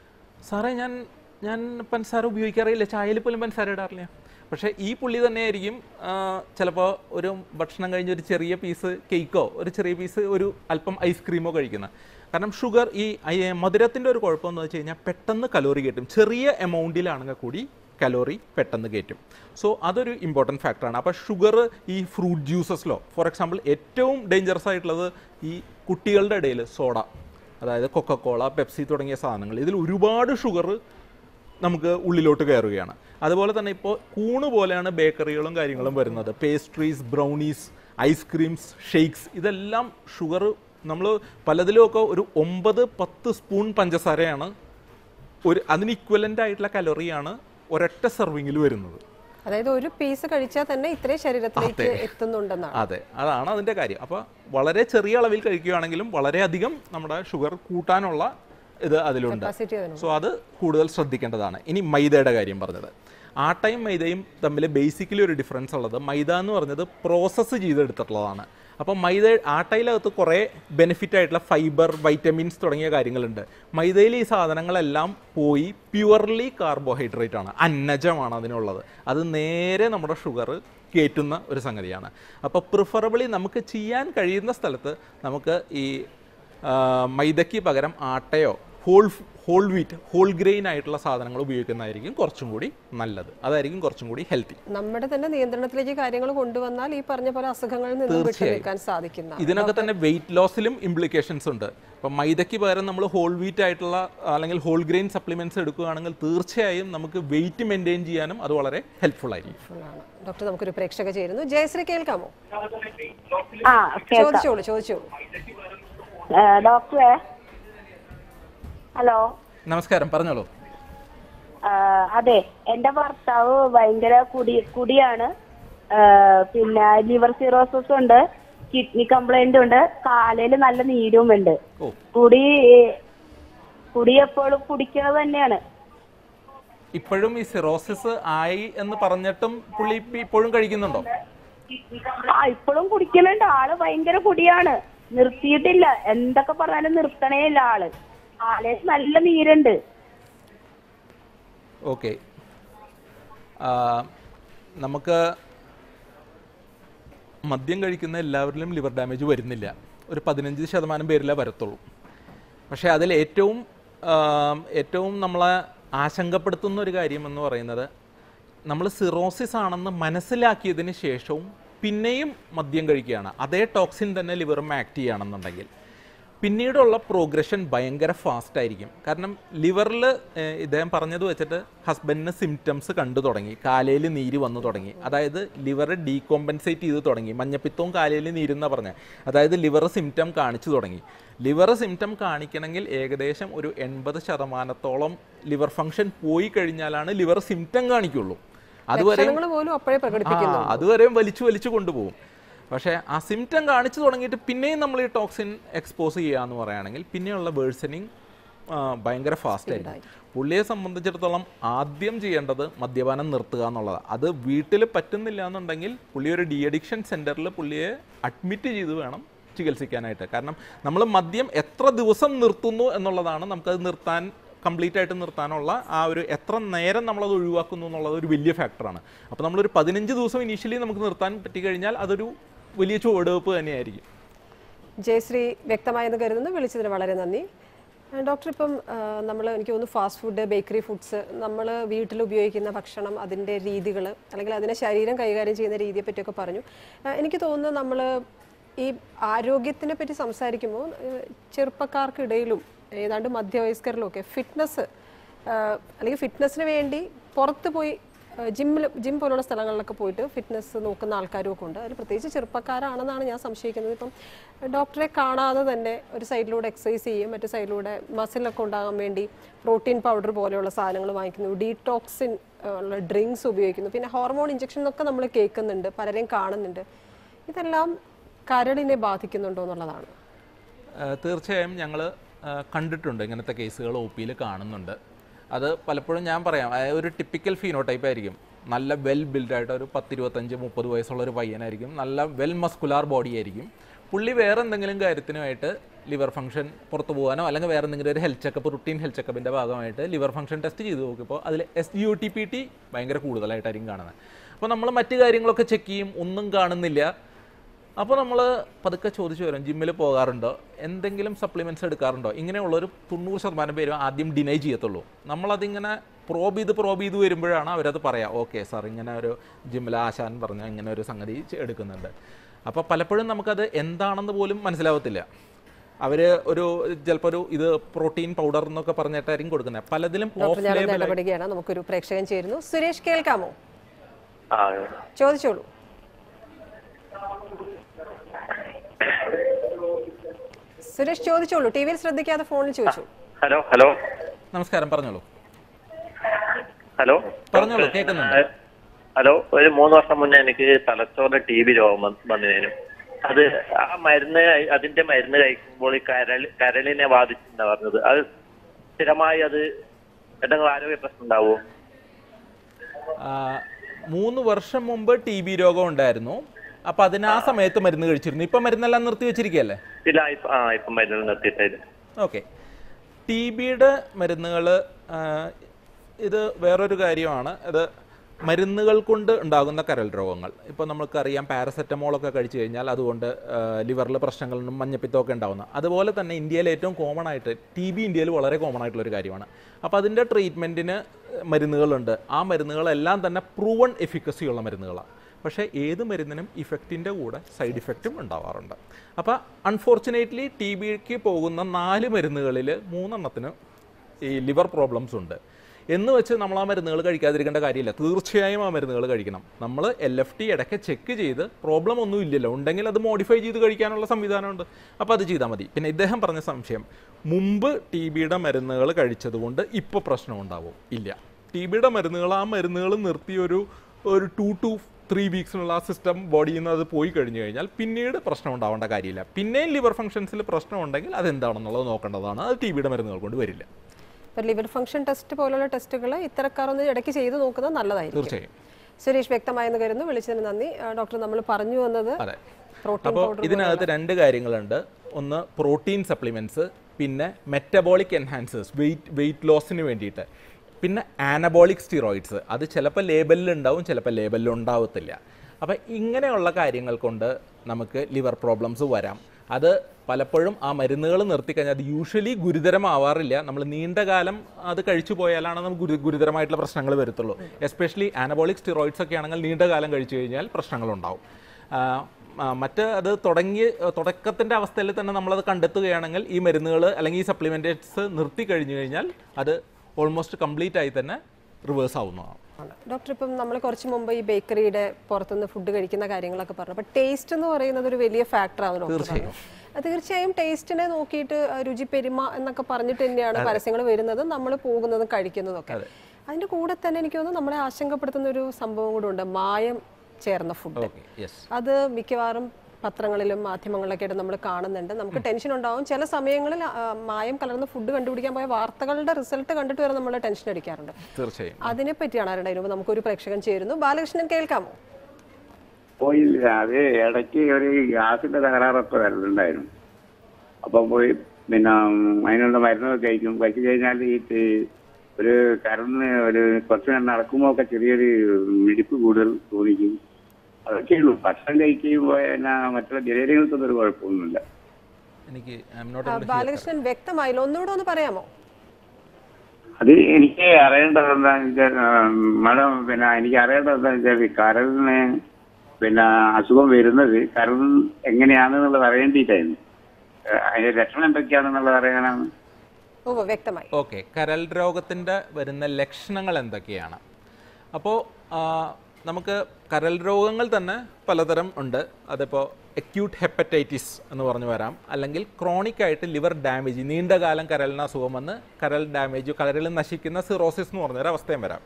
സാറേ ഞാൻ ഞാൻ പഞ്ചസാര ഉപയോഗിക്കാറില്ല ചായയിൽ പോലും പഞ്ചസാര ഇടാറില്ല പക്ഷേ ഈ പുള്ളി തന്നെയായിരിക്കും ചിലപ്പോൾ ഒരു ഭക്ഷണം കഴിഞ്ഞ് ഒരു ചെറിയ പീസ് കേക്കോ ഒരു ചെറിയ പീസ് ഒരു അല്പം ഐസ്ക്രീമോ കഴിക്കുന്നത് കാരണം ഷുഗർ ഈ ഐ- മധുരത്തിൻ്റെ ഒരു കുഴപ്പമെന്ന് വെച്ച് കഴിഞ്ഞാൽ പെട്ടെന്ന് കലോറി കയറ്റും ചെറിയ എമൗണ്ടിലാണെങ്കിൽ കൂടി കലോറി പെട്ടെന്ന് കയറ്റും സോ അതൊരു ഇമ്പോർട്ടൻറ്റ് ഫാക്ടറാണ് അപ്പോൾ ഷുഗർ ഈ ഫ്രൂട്ട് ജ്യൂസസിലോ ഫോർ എക്സാമ്പിൾ ഏറ്റവും ഡേഞ്ചറസ് ആയിട്ടുള്ളത് ഈ കുട്ടികളുടെ ഇടയിൽ സോഡ അതായത് കൊക്കക്കോള പെപ്സി തുടങ്ങിയ സാധനങ്ങൾ ഇതിൽ ഒരുപാട് ഷുഗർ നമുക്ക് ഉള്ളിലോട്ട് കയറുകയാണ് അതുപോലെ തന്നെ ഇപ്പോൾ കൂണ് പോലെയാണ് ബേക്കറികളും കാര്യങ്ങളും വരുന്നത് പേസ്ട്രീസ് ബ്രൗണീസ് ഐസ്ക്രീംസ് ഷെയ്ക്സ് ഇതെല്ലാം ഷുഗർ നമ്മൾ പലതിലുമൊക്കെ ഒരു ഒമ്പത് പത്ത് സ്പൂൺ പഞ്ചസാരയാണ് ഒരു അതിന് ഇക്വലൻ്റ് ആയിട്ടുള്ള കലോറിയാണ് ഒരൊറ്റ സെർവിങ്ങിൽ വരുന്നത് അതായത് ഒരു പീസ് കഴിച്ചാൽ തന്നെ ഇത്രയും ശരീരത്തിലേക്ക് എത്തുന്നുണ്ടെന്നാണ് അതെ അതാണ് അതിൻ്റെ കാര്യം അപ്പോൾ വളരെ ചെറിയ അളവിൽ കഴിക്കുകയാണെങ്കിലും വളരെയധികം നമ്മുടെ ഷുഗർ കൂട്ടാനുള്ള ഇത് അതിലുണ്ട് കപ്പാസിറ്റി അതിനുണ്ട് സോ അത് കൂടുതൽ ശ്രദ്ധിക്കേണ്ടതാണ് ഇനി മൈദയുടെ കാര്യം പറഞ്ഞത് ആട്ടയും മൈദയും തമ്മിൽ ബേസിക്കലി ഒരു ഡിഫറൻസ് ഉള്ളത് മൈദ എന്ന് പറഞ്ഞത് പ്രോസസ്സ് ചെയ്തെടുത്തിട്ടുള്ളതാണ് അപ്പോൾ മൈദ ആട്ടയിലകത്ത് കുറേ ബെനിഫിറ്റ് ആയിട്ടുള്ള ഫൈബർ വൈറ്റമിൻസ് തുടങ്ങിയ കാര്യങ്ങളുണ്ട് മൈദയിൽ ഈ സാധനങ്ങളെല്ലാം പോയി പ്യുവർലി കാർബോഹൈഡ്രേറ്റ് ആണ് അന്നജമാണ് അതിനുള്ളത് അത് നേരെ നമ്മുടെ ഷുഗർ കയറ്റുന്ന ഒരു സംഗതിയാണ് അപ്പോൾ പ്രിഫറബിളി നമുക്ക് ചെയ്യാൻ കഴിയുന്ന സ്ഥലത്ത് നമുക്ക് ഈ ആ, മൈദയ്ക്ക് പകരം ആട്ടയോ whole whole wheat whole grain ആയിട്ടുള്ള സാധനങ്ങൾ ഉപയോഗിക്കുന്നതായിരിക്കും കുറച്ചും കൂടി നല്ലത് അതായിരിക്കും കുറച്ചും കൂടി ഹെൽത്തി നമ്മുടെ തന്നെ നിയന്ത്രണത്തിലേക്ക് കാര്യങ്ങൾ കൊണ്ടുവന്നാൽ ഈ പറഞ്ഞ പോലെ അസുഖങ്ങളിൽ നിന്ന് വിട്ടു നിൽക്കാൻ സാധിക്കുന്ന ഇതിനൊക്കെ തന്നെ വെയിറ്റ് ലോസിലും ഇംപ്ലിക്കേഷൻസ് ഉണ്ട് ഇപ്പം മൈദയ്ക്ക് പകരം നമ്മൾ ഹോൾ വീറ്റ് ആയിട്ടുള്ള അല്ലെങ്കിൽ ഹോൾ ഗ്രെയിൻ സപ്ലിമെന്റ്സ് എടുക്കുകയാണെങ്കിൽ തീർച്ചയായും നമുക്ക് വെയിറ്റ് മെയിൻറ്റെയിൻ ചെയ്യാനും അത് വളരെ ഹെൽപ്ഫുൾ ആയിരിക്കും ആണ് ഡോക്ടർ നമുക്കൊരു പ്രേക്ഷക ചേരുന്നു ജയശ്രീ കേൾക്കാമോ ആ കേൾക്കാം ചോദിച്ചോളൂ ചോദിച്ചോളൂ ഏ, ഡോക്ടറെ ഹലോ നമസ്കാരം പറഞ്ഞോളൂ ആ, അതെ എന്റെ ഭർത്താവ് ഭയങ്കര കുടി കുടിയാണ് ആ, പിന്നെ ലിവർ സിറോസിസ് ഉണ്ട് കിഡ്നി കംപ്ലൈന്റ് ഉണ്ട് കാലയിൽ നല്ല നീരും ഉണ്ട് ഓ കുടി കുടി എപ്പോഴും കുടിക്കണത് തന്നെയാണ് ഇപ്പോഴും ഈ സിറോസിസ് ആയി എന്ന് പറഞ്ഞിട്ടും പുള്ളി ഇപ്പ ഇപ്പോഴും കഴിക്കുന്നുണ്ടോ ആ ഇപ്പോഴും കുടിക്കുന്നുണ്ട് ആള് ഭയങ്കര കുടിയാണ് നിർത്തിയിട്ടില്ല എന്തൊക്കെ പറഞ്ഞാലും നിർത്തണേ ഇല്ല ആള് കാലയിൽ നല്ല നീരുണ്ട് ഓക്കെ നമുക്ക് മദ്യം കഴിക്കുന്ന എല്ലാവരിലും ലിവർ ഡാമേജ് വരുന്നില്ല ഒരു പതിനഞ്ച് ശതമാനം പേരിലേ വരത്തുള്ളൂ പക്ഷേ അതിൽ ഏറ്റവും ആ, ഏറ്റവും നമ്മളെ ആശങ്കപ്പെടുത്തുന്ന ഒരു കാര്യം എന്ന് പറയുന്നത് നമ്മൾ സിറോസിസ് ആണെന്ന് മനസ്സിലാക്കിയതിന് ശേഷവും പിന്നെയും മദ്യം കഴിക്കുകയാണ് അതേ ടോക്സിൻ തന്നെ ലിവറും ആക്ട് ചെയ്യുകയാണെന്നുണ്ടെങ്കിൽ പിന്നീടുള്ള പ്രോഗ്രഷൻ ഭയങ്കര ഫാസ്റ്റ് ആയിരിക്കും കാരണം ലിവറിൽ ഇദ്ദേഹം പറഞ്ഞത് വെച്ചിട്ട് ഹസ്ബൻഡിന് സിംറ്റംസ് കണ്ടു തുടങ്ങി കാലയിൽ നീര് വന്നു തുടങ്ങി അതായത് ലിവർ ഡീകോമ്പൻസേറ്റ് ചെയ്ത് തുടങ്ങി മഞ്ഞപ്പിത്തവും കാലയിൽ നീരെന്നാ പറഞ്ഞത് അതായത് ലിവർ സിംറ്റം കാണിച്ചു തുടങ്ങി ലിവർ സിംറ്റം കാണിക്കണമെങ്കിൽ ഏകദേശം ഒരു എൺപത് ശതമാനത്തോളം ലിവർ ഫംഗ്ഷൻ പോയി കഴിഞ്ഞാലാണ് ലിവർ സിംറ്റം കാണിക്കുള്ളൂ അതുവരെ ലക്ഷണങ്ങൾ പോലും അപ്പോഴേ പ്രകടിപ്പിക്കുന്നു ആ, അതുവരെയും വലിച്ചു വലിച്ചു കൊണ്ടുപോകും പക്ഷേ ആ സിംറ്റം കാണിച്ചു തുടങ്ങിയിട്ട് പിന്നെയും നമ്മൾ ഈ ടോക്സിൻ എക്സ്പോസ് ചെയ്യുക എന്ന് പറയുകയാണെങ്കിൽ പിന്നെയുള്ള വേഴ്സനിങ് ഭയങ്കര ഫാസ്റ്റ് ആയിരിക്കും പുള്ളിയെ സംബന്ധിച്ചിടത്തോളം ആദ്യം ചെയ്യേണ്ടത് മദ്യപാനം നിർത്തുക എന്നുള്ളതാണ് അത് വീട്ടിൽ പറ്റുന്നില്ല എന്നുണ്ടെങ്കിൽ പുള്ളി ഒരു ഡി അഡിക്ഷൻ സെൻറ്ററിൽ പുള്ളിയെ അഡ്മിറ്റ് ചെയ്ത് വേണം ചികിത്സിക്കാനായിട്ട് കാരണം നമ്മൾ മദ്യം എത്ര ദിവസം നിർത്തുന്നു എന്നുള്ളതാണ് നമുക്കത് നിർത്താൻ കംപ്ലീറ്റ് ആയിട്ട് നിർത്താനുള്ള ആ ഒരു എത്ര നേരം നമ്മളത് ഒഴിവാക്കുന്നു എന്നുള്ളത് ഒരു വലിയ ഫാക്ടറാണ് അപ്പോൾ നമ്മളൊരു പതിനഞ്ച് ദിവസം ഇനീഷ്യലി നമുക്ക് നിർത്താൻ പറ്റിക്കഴിഞ്ഞാൽ അതൊരു വലിയ ചുവടുവെപ്പ് തന്നെയായിരിക്കും ജയശ്രീ വ്യക്തമായെന്ന് കരുതുന്നു വിളിച്ചതിന് വളരെ നന്ദി ആ, ഡോക്ടർ ഇപ്പം നമ്മൾ എനിക്ക് തോന്നുന്നു ഫാസ്റ്റ് ഫുഡ് ബേക്കറി ഫുഡ്സ് നമ്മൾ വീട്ടിൽ ഉപയോഗിക്കുന്ന ഭക്ഷണം അതിൻ്റെ രീതികൾ അല്ലെങ്കിൽ അതിനെ ശരീരം കൈകാര്യം ചെയ്യുന്ന രീതിയെ പറ്റിയൊക്കെ പറഞ്ഞു ആ, എനിക്ക് തോന്നുന്നു നമ്മൾ ഈ ആരോഗ്യത്തിനെ പറ്റി സംസാരിക്കുമ്പോൾ ഏഹ്, ചെറുപ്പക്കാർക്കിടയിലും ഏതാണ്ട് മധ്യവയസ്കരിലും ഒക്കെ ഫിറ്റ്നസ് അല്ലെങ്കിൽ ഫിറ്റ്നസ്സിന് വേണ്ടി പുറത്ത് പോയി ജിമ്മിൽ ജിം പോലുള്ള സ്ഥലങ്ങളിലൊക്കെ പോയിട്ട് ഫിറ്റ്നസ് നോക്കുന്ന ആൾക്കാരും ഒക്കെ ഉണ്ട് അതിൽ പ്രത്യേകിച്ച് ചെറുപ്പക്കാരാണെന്നാണ് ഞാൻ സംശയിക്കുന്നത് ഇപ്പം ഡോക്ടറെ കാണാതെ തന്നെ ഒരു സൈഡിലൂടെ എക്സസൈസ് ചെയ്യും മറ്റു സൈഡിലൂടെ മസിലൊക്കെ ഉണ്ടാകാൻ വേണ്ടി പ്രോട്ടീൻ പൗഡർ പോലെയുള്ള സാധനങ്ങൾ വാങ്ങിക്കുന്നു ഡീടോക്സിൻ ഉള്ള ഡ്രിങ്ക്സ് ഉപയോഗിക്കുന്നു പിന്നെ ഹോർമോൺ ഇഞ്ചക്ഷൻ എന്നൊക്കെ നമ്മൾ കേൾക്കുന്നുണ്ട് പലരെയും കാണുന്നുണ്ട് ഇതെല്ലാം കരളിനെ ബാധിക്കുന്നുണ്ടോ എന്നുള്ളതാണ് ഏഹ് തീർച്ചയായും ഞങ്ങൾ ആ, കണ്ടിട്ടുണ്ട് ഇങ്ങനത്തെ കേസുകൾ ഒ പിയിൽ കാണുന്നുണ്ട് അത് പലപ്പോഴും ഞാൻ പറയാം അതായത് ഒരു ടിപ്പിക്കൽ ഫീനോടൈപ്പ് ആയിരിക്കും നല്ല വെൽ ബിൽഡായിട്ട് ഒരു പത്തിരുപത്തഞ്ച് മുപ്പത് വയസ്സുള്ള ഒരു പയ്യനായിരിക്കും നല്ല വെൽ മസ്കുലാർ ബോഡി ആയിരിക്കും പുള്ളി വേറെ എന്തെങ്കിലും കാര്യത്തിനുമായിട്ട് ലിവർ ഫംഗ്ഷൻ പുറത്തു പോകാനോ അല്ലെങ്കിൽ വേറെ എന്തെങ്കിലും ഒരു ഹെൽത്ത് ചെക്കപ്പ് റുട്ടീൻ ഹെൽത്ത് ചെക്കപ്പിൻ്റെ ഭാഗമായിട്ട് ലിവർ ഫംഗ്ഷൻ ടെസ്റ്റ് ചെയ്ത് നോക്കിയപ്പോൾ അതിൽ S U T P T ഭയങ്കര കൂടുതലായിട്ടായിരിക്കും കാണുന്നത് അപ്പോൾ നമ്മൾ മറ്റു കാര്യങ്ങളൊക്കെ ചെക്ക് ചെയ്യും ഒന്നും കാണുന്നില്ല അപ്പോൾ നമ്മൾ പതുക്കെ ചോദിച്ചു വരും ജിമ്മിൽ പോകാറുണ്ടോ എന്തെങ്കിലും സപ്ലിമെൻറ്റ്സ് എടുക്കാറുണ്ടോ ഇങ്ങനെയുള്ളൊരു തൊണ്ണൂറ് ശതമാനം പേരും ആദ്യം ഡിനൈ ചെയ്യത്തുള്ളൂ നമ്മളതിങ്ങനെ പ്രോബ് ചെയ്ത് പ്രോബ് ചെയ്ത് വരുമ്പോഴാണ് അവരത് പറയാം ഓക്കെ സാർ ഇങ്ങനെ ഒരു ജിമ്മിൽ ആശാൻ പറഞ്ഞ ഇങ്ങനെ ഒരു സംഗതി ചെ- എടുക്കുന്നുണ്ട് അപ്പോൾ പലപ്പോഴും നമുക്കത് എന്താണെന്ന് പോലും മനസ്സിലാവത്തില്ല അവർ ഒരു ചിലപ്പോൾ ഒരു ഇത് പ്രോട്ടീൻ പൗഡർ എന്നൊക്കെ പറഞ്ഞിട്ടായിരിക്കും കൊടുക്കുന്നത് പലതിലും ഡോക്ടർ ഓഫ് ഞാനൊന്ന് ലേബൽ ഇടപെടുകയാണ് നമുക്കൊരു പ്രേക്ഷകൻ ചേരുന്നു സുരേഷ് കേൾക്കാമോ ആ ചോദിച്ചോളൂ സുരേഷ് ചോദിച്ചോളൂ ടി വിയിൽ ശ്രദ്ധിക്കാതെ ഫോണിൽ ചോദിച്ചു ഹലോ ഹലോ നമസ്കാരം പറഞ്ഞോളൂ ഹലോ പറഞ്ഞോളൂ, കേൾക്കുന്നുണ്ട്. ഹലോ ഒരു മൂന്ന് വർഷം മുന്നേ എനിക്ക് തലച്ചോറിന് ടി ബി രോഗം വന്ന് വന്നതിനും അത് ആ മരുന്ന് കഴി- അതിന്റെ മരുന്ന് കഴിക്കുമ്പോൾ ഈ കരൾ കരളിനെ ബാധിച്ചെന്നാ പറഞ്ഞത് അത് സ്ഥിരമായി അത് എന്തെങ്കിലും ആരോഗ്യ പ്രശ്നം ഉണ്ടാവുമോ ആ, മൂന്ന് വർഷം മുമ്പ് ടി ബി രോഗം ഉണ്ടായിരുന്നു അപ്പൊ അതിന് ആ സമയത്ത് മരുന്ന് കഴിച്ചിരുന്നു ഇപ്പൊ മരുന്നെല്ലാം നിർത്തി വെച്ചിരിക്കുകയല്ലേ ഇല്ല ഇപ്പൊ ആ ഇപ്പം മരുന്ന് നിർത്തിയിട്ടായിരുന്നു ഓക്കെ ടി ബിയുടെ മരുന്നുകൾ ഇത് വേറൊരു കാര്യമാണ് ഇത് മരുന്നുകൾ കൊണ്ട് ഉണ്ടാകുന്ന കരൾ രോഗങ്ങൾ ഇപ്പോൾ നമുക്കറിയാം പാരസെറ്റമോളൊക്കെ കഴിച്ചു കഴിഞ്ഞാൽ അതുകൊണ്ട് ലിവറിൽ പ്രശ്നങ്ങളും മഞ്ഞപ്പിത്തമൊക്കെ ഉണ്ടാകുന്ന അതുപോലെ തന്നെ ഇന്ത്യയിൽ ഏറ്റവും കോമൺ ആയിട്ട് ടി ബി ഇന്ത്യയിൽ വളരെ കോമൺ ആയിട്ടുള്ള ഒരു കാര്യമാണ് അപ്പോൾ അതിൻ്റെ ട്രീറ്റ്മെൻറ്റിന് മരുന്നുകളുണ്ട് ആ മരുന്നുകളെല്ലാം തന്നെ പ്രൂവൺ എഫിക്കസി ഉള്ള മരുന്നുകളാണ് പക്ഷേ ഏത് മരുന്നിനും ഇഫക്റ്റിൻ്റെ കൂടെ സൈഡ് ഇഫക്റ്റും ഉണ്ടാവാറുണ്ട് അപ്പോൾ അൺഫോർച്ചുനേറ്റ്ലി ടി ബിക്ക് പോകുന്ന നാല് മരുന്നുകളിൽ മൂന്നെണ്ണത്തിന് ഈ ലിവർ പ്രോബ്ലംസ് ഉണ്ട് എന്ന് വെച്ച് നമ്മൾ ആ മരുന്നുകൾ കഴിക്കാതിരിക്കേണ്ട കാര്യമില്ല തീർച്ചയായും ആ മരുന്നുകൾ കഴിക്കണം നമ്മൾ എൽ എഫ് ടി ഇടയ്ക്ക് ചെക്ക് ചെയ്ത് പ്രോബ്ലം ഒന്നും ഇല്ലല്ലോ ഉണ്ടെങ്കിൽ അത് മോഡിഫൈ ചെയ്ത് കഴിക്കാനുള്ള സംവിധാനമുണ്ട് അപ്പോൾ അത് ചെയ്താൽ മതി പിന്നെ ഇദ്ദേഹം പറഞ്ഞ സംശയം മുമ്പ് ടി ബിയുടെ മരുന്നുകൾ കഴിച്ചതുകൊണ്ട് ഇപ്പോൾ പ്രശ്നം ഉണ്ടാവും ഇല്ല ടി ബിയുടെ മരുന്നുകൾ ആ മരുന്നുകൾ നിർത്തി ഒരു ഒരു ടു ടു ത്രീ വീക്സിനുള്ള ആ സിസ്റ്റം ബോഡിയിൽ നിന്ന് അത് പോയി കഴിഞ്ഞു കഴിഞ്ഞാൽ പിന്നീട് പ്രശ്നം ഉണ്ടാവേണ്ട കാര്യമില്ല പിന്നെയും ലിവർ ഫംഗ്ഷൻസിൽ പ്രശ്നം ഉണ്ടെങ്കിൽ അതെന്താണെന്നുള്ളത് നോക്കേണ്ടതാണ് അത് ടി ബിയുടെ മരുന്നുകൾ കൊണ്ട് വരില്ല ഇപ്പൊ ലിവർ ഫംഗ്ഷൻ ടെസ്റ്റ് പോലുള്ള ടെസ്റ്റുകൾ ഇത്തരക്കാർ ഒന്ന് ഇടയ്ക്ക് ചെയ്ത് നോക്കുന്നത് നല്ലതായിരിക്കും തീർച്ചയായും സുരേഷ് വ്യക്തമായെന്ന് കരുതുന്നു വിളിച്ചതിന് നന്ദി ആ, ഡോക്ടർ നമ്മൾ പറഞ്ഞു വന്നത് അതെ പ്രോട്ടീൻ അപ്പോൾ പൗഡർ ഇതിനകത്ത് രണ്ട് കാര്യങ്ങളുണ്ട് ഒന്ന് പ്രോട്ടീൻ സപ്ലിമെൻറ്റ്സ് പിന്നെ മെറ്റബോളിക് എൻഹാൻസേഴ്സ് വെയിറ്റ് വെയിറ്റ് ലോസിന് വേണ്ടിയിട്ട് പിന്നെ ആനബോളിക് സ്റ്റിറോയിഡ്സ് അത് ചിലപ്പോൾ ലേബലിൽ ഉണ്ടാവും ചിലപ്പോൾ ലേബലിൽ ഉണ്ടാവത്തില്ല അപ്പോൾ ഇങ്ങനെയുള്ള കാര്യങ്ങൾ കൊണ്ട് നമുക്ക് ലിവർ പ്രോബ്ലംസ് വരാം അത് പലപ്പോഴും ആ മരുന്നുകൾ നിർത്തിക്കഴിഞ്ഞാൽ അത് യൂഷ്വലി ഗുരുതരമാവാറില്ല നമ്മൾ നീണ്ട കാലം അത് കഴിച്ചു പോയാലാണ് നമുക്ക് ഗുരു ഗുരുതരമായിട്ടുള്ള പ്രശ്നങ്ങൾ വരത്തുള്ളൂ എസ്പെഷ്യലി ആനബോളിക് സ്റ്റിറോയിഡ്സ് ഒക്കെ ആണെങ്കിൽ നീണ്ട കാലം കഴിച്ചു കഴിഞ്ഞാൽ പ്രശ്നങ്ങളുണ്ടാവും ആ, ആ, മറ്റ് അത് തുടങ്ങി തുടക്കത്തിൻ്റെ അവസ്ഥയിൽ തന്നെ നമ്മളത് കണ്ടെത്തുകയാണെങ്കിൽ ഈ മരുന്നുകൾ അല്ലെങ്കിൽ ഈ സപ്ലിമെൻറ്റേറ്റ്സ് നിർത്തി കഴിഞ്ഞു കഴിഞ്ഞാൽ അത് ഓൾമോസ്റ്റ് കംപ്ലീറ്റ് ആയി തന്നെ റിവേഴ്സ് ആവുന്നതാണ് ആണ്. ഡോക്ടർ ഇപ്പം നമ്മൾ കുറച്ച് മുമ്പ് ഈ ബേക്കറിയുടെ പുറത്തുനിന്ന് ഫുഡ് കഴിക്കുന്ന കാര്യങ്ങളൊക്കെ പറഞ്ഞു അപ്പൊ ടേസ്റ്റ് എന്ന് പറയുന്നത് ഒരു വലിയ ഫാക്ടറാണ് ഡോക്ടർ പറഞ്ഞു അത് തീർച്ചയായും ടേസ്റ്റിനെ നോക്കിയിട്ട് ആ, രുചി പെരുമ എന്നൊക്കെ പറഞ്ഞിട്ട് തന്നെയാണ് പരസ്യങ്ങൾ വരുന്നതും നമ്മൾ പോകുന്നതും കഴിക്കുന്നതും ഒക്കെ അതിന്റെ കൂടെ തന്നെ എനിക്ക് തോന്നുന്നു നമ്മളെ ആശങ്കപ്പെടുത്തുന്ന ഒരു സംഭവം കൂടെ ഉണ്ട് മായം ചേർന്ന ഫുഡ് ഓക്കെ യെസ് അത് മിക്കവാറും പത്രങ്ങളിലും മാധ്യമങ്ങളിലൊക്കെ ആയിട്ട് നമ്മൾ കാണുന്നുണ്ട് നമുക്ക് ടെൻഷൻ ഉണ്ടാവും ചില സമയങ്ങളിൽ ആ, മായം കലർന്ന ഫുഡ് കണ്ടുപിടിക്കാൻ പോയ വാർത്തകളുടെ റിസൾട്ട് കണ്ടിട്ട് വരെ നമ്മൾ ടെൻഷൻ അടിക്കാറുണ്ട് തീർച്ചയായും അതിനെ പറ്റിയാണ് ആരുടെ അതിന് മുമ്പ് നമുക്കൊരു പ്രേക്ഷകൻ ചേരുന്നു ബാലകൃഷ്ണൻ കേൾക്കാമോ പോയില്ല അത് ഇടയ്ക്ക് ഒരു ഗ്യാസിന്റെ തകരാറൊക്കെ വരുന്നുണ്ടായിരുന്നു അപ്പം പോയി പിന്നെ അതിനുള്ള മരുന്ന് കഴിക്കും കഴിച്ചു കഴിഞ്ഞാൽ ഈ തി- ഒരു കരന്ന് ഒരു കുറച്ച് നേരം നടക്കുമ്പോൾ ഒക്കെ ചെറിയൊരു മിടിപ്പ് കൂടുതൽ തോന്നിക്കും അതൊക്കെ ഉള്ളൂ ഭക്ഷണം കഴിക്കുമ്പോൾ എന്നാ മറ്റുള്ള ജലീയങ്ങൾക്കൊന്നും ഒരു കുഴപ്പമൊന്നുമില്ല എനിക്ക് ഐ എം നോട്ട് ആ, ബാലകൃഷ്ണൻ വ്യക്തമായില്ല ഒന്നുകൂടെ ഒന്ന് പറയാമോ അത് എനിക്ക് അറിയേണ്ടത് എന്താണെന്ന് വെച്ചാൽ മാഡം പിന്നെ എനിക്ക് അറിയേണ്ടത് എന്താണെന്ന് വെച്ചാൽ ഈ കരളിന് പിന്നെ അസുഖം വരുന്നത് കരൾ എങ്ങനെയാണെന്നുള്ളത് അറിയേണ്ടിയിട്ടായിരുന്നു ഏഹ് അതിന്റെ ലക്ഷണം എന്തൊക്കെയാണെന്നുള്ളത് അറിയാനാണ് ഓ വ്യക്തമായി ഓക്കെ കരൾ രോഗത്തിൻ്റെ വരുന്ന ലക്ഷണങ്ങൾ എന്തൊക്കെയാണ് അപ്പോൾ നമുക്ക് കരൾ രോഗങ്ങൾ തന്നെ പലതരം ഉണ്ട് അതിപ്പോൾ അക്യൂട്ട് ഹെപ്പറ്റൈറ്റിസ് എന്ന് പറഞ്ഞു വരാം അല്ലെങ്കിൽ ക്രോണിക് ആയിട്ട് ലിവർ ഡാമേജ് നീണ്ടകാലം കരളിന് അസുഖം വന്ന് കരൾ ഡാമേജ് കരളിൽ നശിക്കുന്ന സിറോസിസ് എന്ന് പറഞ്ഞൊരു അവസ്ഥയും വരാം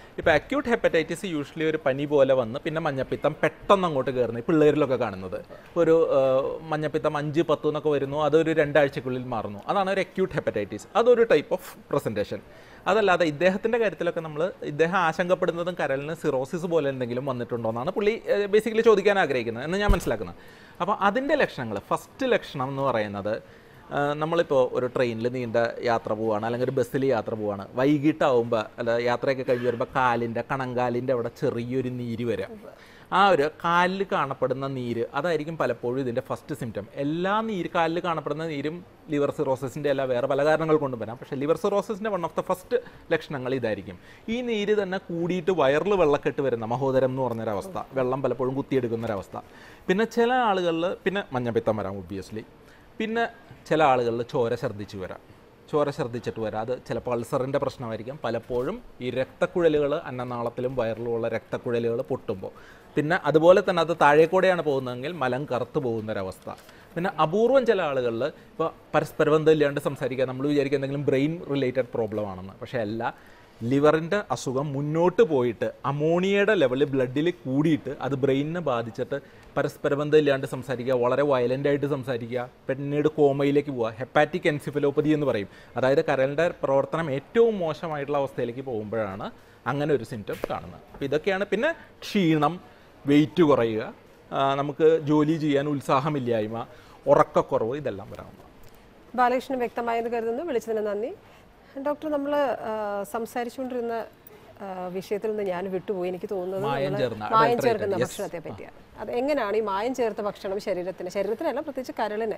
ഇപ്പോൾ അക്യൂട്ട് ഹെപ്പറ്റൈറ്റിസ് യൂഷ്വലി ഒരു പനി പോലെ വന്ന് പിന്നെ മഞ്ഞപ്പിത്തം പെട്ടെന്ന് അങ്ങോട്ട് കയറുന്നത് ഈ പിള്ളേരിലൊക്കെ കാണുന്നത് ഒരു ആ, മഞ്ഞപ്പിത്തം അഞ്ച് പത്ത് എന്നൊക്കെ വരുന്നു അതൊരു രണ്ടാഴ്ചക്കുള്ളിൽ മാറുന്നു അതാണ് ഒരു അക്യൂട്ട് ഹെപ്പറ്റൈറ്റിസ് അതൊരു ടൈപ്പ് ഓഫ് പ്രസൻറ്റേഷൻ അതല്ലാതെ ഇദ്ദേഹത്തിൻ്റെ കാര്യത്തിലൊക്കെ നമ്മൾ ഇദ്ദേഹം ആശങ്കപ്പെടുന്നതും കരളിന് സിറോസിസ് പോലെ എന്തെങ്കിലും വന്നിട്ടുണ്ടോ എന്നാണ് പുള്ളി ബേസിക്കലി ചോദിക്കാൻ ആഗ്രഹിക്കുന്നത് എന്ന് ഞാൻ മനസ്സിലാക്കുന്നത് അപ്പോൾ അതിൻ്റെ ലക്ഷണങ്ങൾ ഫസ്റ്റ് ലക്ഷണം എന്ന് പറയുന്നത് ആ, നമ്മളിപ്പോൾ ഒരു ട്രെയിനിൽ നീണ്ട യാത്ര പോവുകയാണ് അല്ലെങ്കിൽ ഒരു ബസ്സിൽ യാത്ര പോവുകയാണ് വൈകിട്ടാവുമ്പോൾ അല്ല യാത്രയൊക്കെ കഴിഞ്ഞ് വരുമ്പോൾ കാലിൻ്റെ കണങ്കാലിൻ്റെ അവിടെ ചെറിയൊരു നീര് വരാം ആ ഒരു കാലിൽ കാണപ്പെടുന്ന നീര് അതായിരിക്കും പലപ്പോഴും ഇതിൻ്റെ ഫസ്റ്റ് സിംറ്റം എല്ലാ നീര് കാലിൽ കാണപ്പെടുന്ന നീരും ലിവർ സിറോസിൻ്റെ അല്ല വേറെ പല കാരണങ്ങൾ കൊണ്ടും വരാം പക്ഷേ ലിവർ സിറോസിൻ്റെ വൺ ഓഫ് ദ ഫസ്റ്റ് ലക്ഷണങ്ങൾ ഇതായിരിക്കും ഈ നീര് തന്നെ കൂടിയിട്ട് വയറിൽ വെള്ളക്കെട്ട് വരുന്ന മഹോദരം എന്ന് പറഞ്ഞൊരവസ്ഥ വെള്ളം പലപ്പോഴും കുത്തിയെടുക്കുന്നൊരവസ്ഥ പിന്നെ ചില ആളുകളിൽ പിന്നെ മഞ്ഞപ്പിത്തം വരാം ഒബ്വിയസ്ലി പിന്നെ ചില ആളുകളിൽ ചോര ഛർദ്ദിച്ച് വരാം ചോര ഛർദ്ദിച്ചിട്ട് വരാം അത് ചിലപ്പോൾ അൾസറിൻ്റെ പ്രശ്നമായിരിക്കും പലപ്പോഴും ഈ രക്തക്കുഴലുകൾ അന്നനാളത്തിലും വയറിലുമുള്ള രക്തക്കുഴലുകൾ പൊട്ടുമ്പോൾ പിന്നെ അതുപോലെ തന്നെ അത് താഴേക്കൂടെയാണ് പോകുന്നതെങ്കിൽ മലം കറുത്ത് പോകുന്നൊരവസ്ഥ പിന്നെ അപൂർവം ചില ആളുകളിൽ ഇപ്പോൾ പരസ്പര ബന്ധം ഇല്ലാണ്ട് സംസാരിക്കുക നമ്മൾ വിചാരിക്കുക എന്തെങ്കിലും ബ്രെയിൻ റിലേറ്റഡ് പ്രോബ്ലം ആണെന്ന് പക്ഷേ അല്ല ലിവറിൻ്റെ അസുഖം മുന്നോട്ട് പോയിട്ട് അമോണിയയുടെ ലെവൽ ബ്ലഡിൽ കൂടിയിട്ട് അത് ബ്രെയിനിനെ ബാധിച്ചിട്ട് പരസ്പര ബന്ധം ഇല്ലാണ്ട് സംസാരിക്കുക വളരെ വയലൻ്റ് ആയിട്ട് സംസാരിക്കുക പിന്നീട് കോമയിലേക്ക് പോവുക ഹെപ്പാറ്റിക് എൻസിഫലോപ്പതി എന്ന് പറയും അതായത് കരളിൻ്റെ പ്രവർത്തനം ഏറ്റവും മോശമായിട്ടുള്ള അവസ്ഥയിലേക്ക് പോകുമ്പോഴാണ് അങ്ങനെ ഒരു സിംറ്റം കാണുന്നത് അപ്പോൾ ഇതൊക്കെയാണ് പിന്നെ ക്ഷീണം വെയിറ്റ് കുറയുക ആ, നമുക്ക് ജോലി ചെയ്യാൻ ഉത്സാഹമില്ലായ്മ ഉറക്കക്കുറവ് ഇതെല്ലാം വരാവുന്നതാണ് ബാലകൃഷ്ണൻ വ്യക്തമായെന്ന് കരുതുന്നു വിളിച്ചതിന് നന്ദി ഡോക്ടർ നമ്മൾ സംസാരിച്ചുകൊണ്ടിരുന്ന ആ, വിഷയത്തിൽ നിന്ന് ഞാൻ വിട്ടുപോയി എനിക്ക് തോന്നുന്നത് മായം നമ്മള് ചേർന്ന, മായം adulterated, ചേർക്കുന്ന yes. ഭക്ഷണത്തെ പറ്റിയാണ് അത് എങ്ങനെയാണ് ഈ മായം ചേർത്ത ഭക്ഷണം ശരീരത്തിന് ശരീരത്തിനല്ല പ്രത്യേകിച്ച് കരളിന്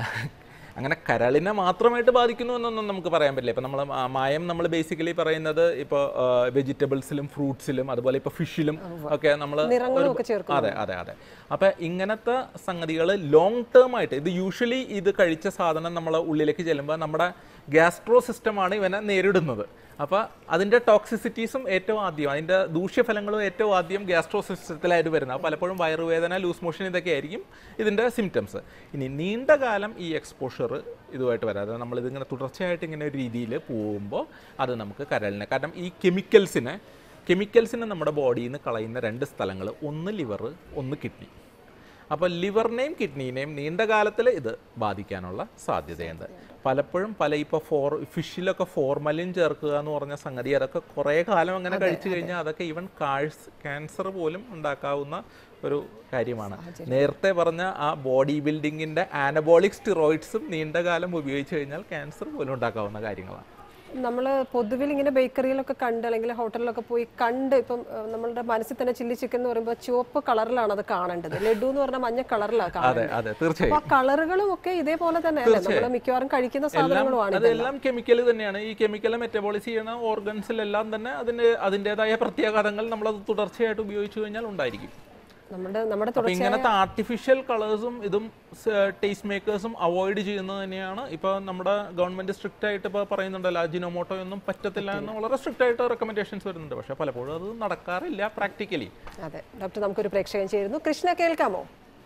അങ്ങനെ കരളിനെ മാത്രമായിട്ട് ബാധിക്കുന്നു എന്നൊന്നും നമുക്ക് പറയാൻ പറ്റില്ല ഇപ്പം നമ്മൾ മായം നമ്മൾ ബേസിക്കലി പറയുന്നത് ഇപ്പോൾ വെജിറ്റബിൾസിലും ഫ്രൂട്ട്സിലും അതുപോലെ ഇപ്പോൾ ഫിഷിലും ഒക്കെ നമ്മൾ നിറങ്ങളും ഒക്കെ ചേർക്കുന്നു. അതെ അതെ അതെ അപ്പം ഇങ്ങനത്തെ സംഗതികൾ ലോങ് ടേം ആയിട്ട് ഇത് യൂഷ്വലി ഇത് കഴിച്ച സാധനം നമ്മളെ ഉള്ളിലേക്ക് ചെല്ലുമ്പോൾ നമ്മുടെ ഗ്യാസ്ട്രോ സിസ്റ്റമാണ് ഇവനെ നേരിടുന്നത് അപ്പോൾ അതിൻ്റെ ടോക്സിസിറ്റീസും ഏറ്റവും ആദ്യം അതിൻ്റെ ദൂഷ്യഫലങ്ങളും ഏറ്റവും ആദ്യം ഗ്യാസ്ട്രോ സിസ്റ്റത്തിലായിട്ട് വരുന്നത് അപ്പോൾ പലപ്പോഴും വയറുവേദന ലൂസ് മോഷൻ ഇതൊക്കെ ആയിരിക്കും ഇതിൻ്റെ സിംറ്റംസ് ഇനി നീണ്ട കാലം ഈ എക്സ്പോഷർ ഇതുമായിട്ട് വരാതെ നമ്മളിതിങ്ങനെ തുടർച്ചയായിട്ട് ഇങ്ങനെ ഒരു രീതിയിൽ പോകുമ്പോൾ അത് നമുക്ക് കരളിനെ കാരണം ഈ കെമിക്കൽസിനെ കെമിക്കൽസിനെ നമ്മുടെ ബോഡിയിൽ നിന്ന് കളയുന്ന രണ്ട് സ്ഥലങ്ങൾ ഒന്ന് ലിവർ ഒന്ന് കിഡ്നി അപ്പോൾ ലിവറിനെയും കിഡ്നീനെയും നീണ്ട കാലത്തിൽ ഇത് ബാധിക്കാനുള്ള സാധ്യതയുണ്ട് പലപ്പോഴും പല ഇപ്പോൾ ഫോർ ഫിഷിലൊക്കെ ഫോർമലിൻ ചേർക്കുക എന്ന് പറഞ്ഞ സംഗതി അതൊക്കെ കുറേ കാലം അങ്ങനെ കഴിച്ചു കഴിഞ്ഞാൽ അതൊക്കെ ഈവൻ കാഴ്സ് ക്യാൻസർ പോലും ഉണ്ടാക്കാവുന്ന ഒരു കാര്യമാണ് നേരത്തെ പറഞ്ഞ ആ ബോഡി ബിൽഡിങ്ങിൻ്റെ ആനബോളിക് സ്റ്റിറോയിഡ്സും നീണ്ട കാലം ഉപയോഗിച്ച് കഴിഞ്ഞാൽ ക്യാൻസർ പോലും ഉണ്ടാക്കാവുന്ന കാര്യങ്ങളാണ് നമ്മൾ പൊതുവിൽ ഇങ്ങനെ ബേക്കറിയിലൊക്കെ കണ്ട് അല്ലെങ്കിൽ ഹോട്ടലിലൊക്കെ പോയി കണ്ട് ഇപ്പം ആ, നമ്മളുടെ മനസ്സിൽ തന്നെ ചില്ലി ചിക്കൻ എന്ന് പറയുമ്പോൾ ചുവപ്പ് കളറിലാണ് അത് കാണേണ്ടത് ലഡു എന്ന് പറഞ്ഞാൽ മഞ്ഞ കളറിലാണ് അതെ കാണേണ്ടത് അതെ അപ്പൊ തീർച്ചയായും ആ കളറുകളും ഒക്കെ ഇതേപോലെ തന്നെ അല്ലേ നമ്മൾ മിക്കവാറും കഴിക്കുന്ന സാധനങ്ങളുമാണ് ഇതെല്ലാം അതെല്ലാം കെമിക്കൽ തന്നെയാണ് ഈ കെമിക്കൽ മെറ്റബോളിസ് ചെയ്യുന്ന ഓർഗൻസിലെല്ലാം തന്നെ അതിന് അതിൻ്റെതായ പ്രത്യാഘാതങ്ങൾ നമ്മളത് തുടർച്ചയായിട്ട് ഉപയോഗിച്ചു കഴിഞ്ഞാൽ ഉണ്ടായിരിക്കും നമ്മുടെ നമ്മുടെ അപ്പൊ തുടർച്ചയായ ഇങ്ങനത്തെ ആർട്ടിഫിഷ്യൽ കളേഴ്സും ഇതും ടേസ്റ്റ് മേക്കേഴ്സും അവോയ്ഡ് ചെയ്യുന്നത് തന്നെയാണ് ഇപ്പൊ നമ്മുടെ ഗവൺമെന്റ് സ്ട്രിക്റ്റ് ആയിട്ട് ഇപ്പൊ പറയുന്നുണ്ടല്ലോ അജിനോമോട്ടോ ഒന്നും പറ്റത്തില്ല എന്ന് വളരെ സ്ട്രിക്റ്റ് ആയിട്ട് റെക്കമെൻഡേഷൻസ് വരുന്നുണ്ട് പക്ഷെ പലപ്പോഴും അത് നടക്കാറില്ല പ്രാക്ടിക്കലി അതെ ഡോക്ടർ നമുക്കൊരു പ്രേക്ഷകൻ ചേരുന്നു കൃഷ്ണ കേൾക്കാമോ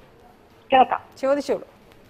കേൾക്കാം ചോദിച്ചോളൂ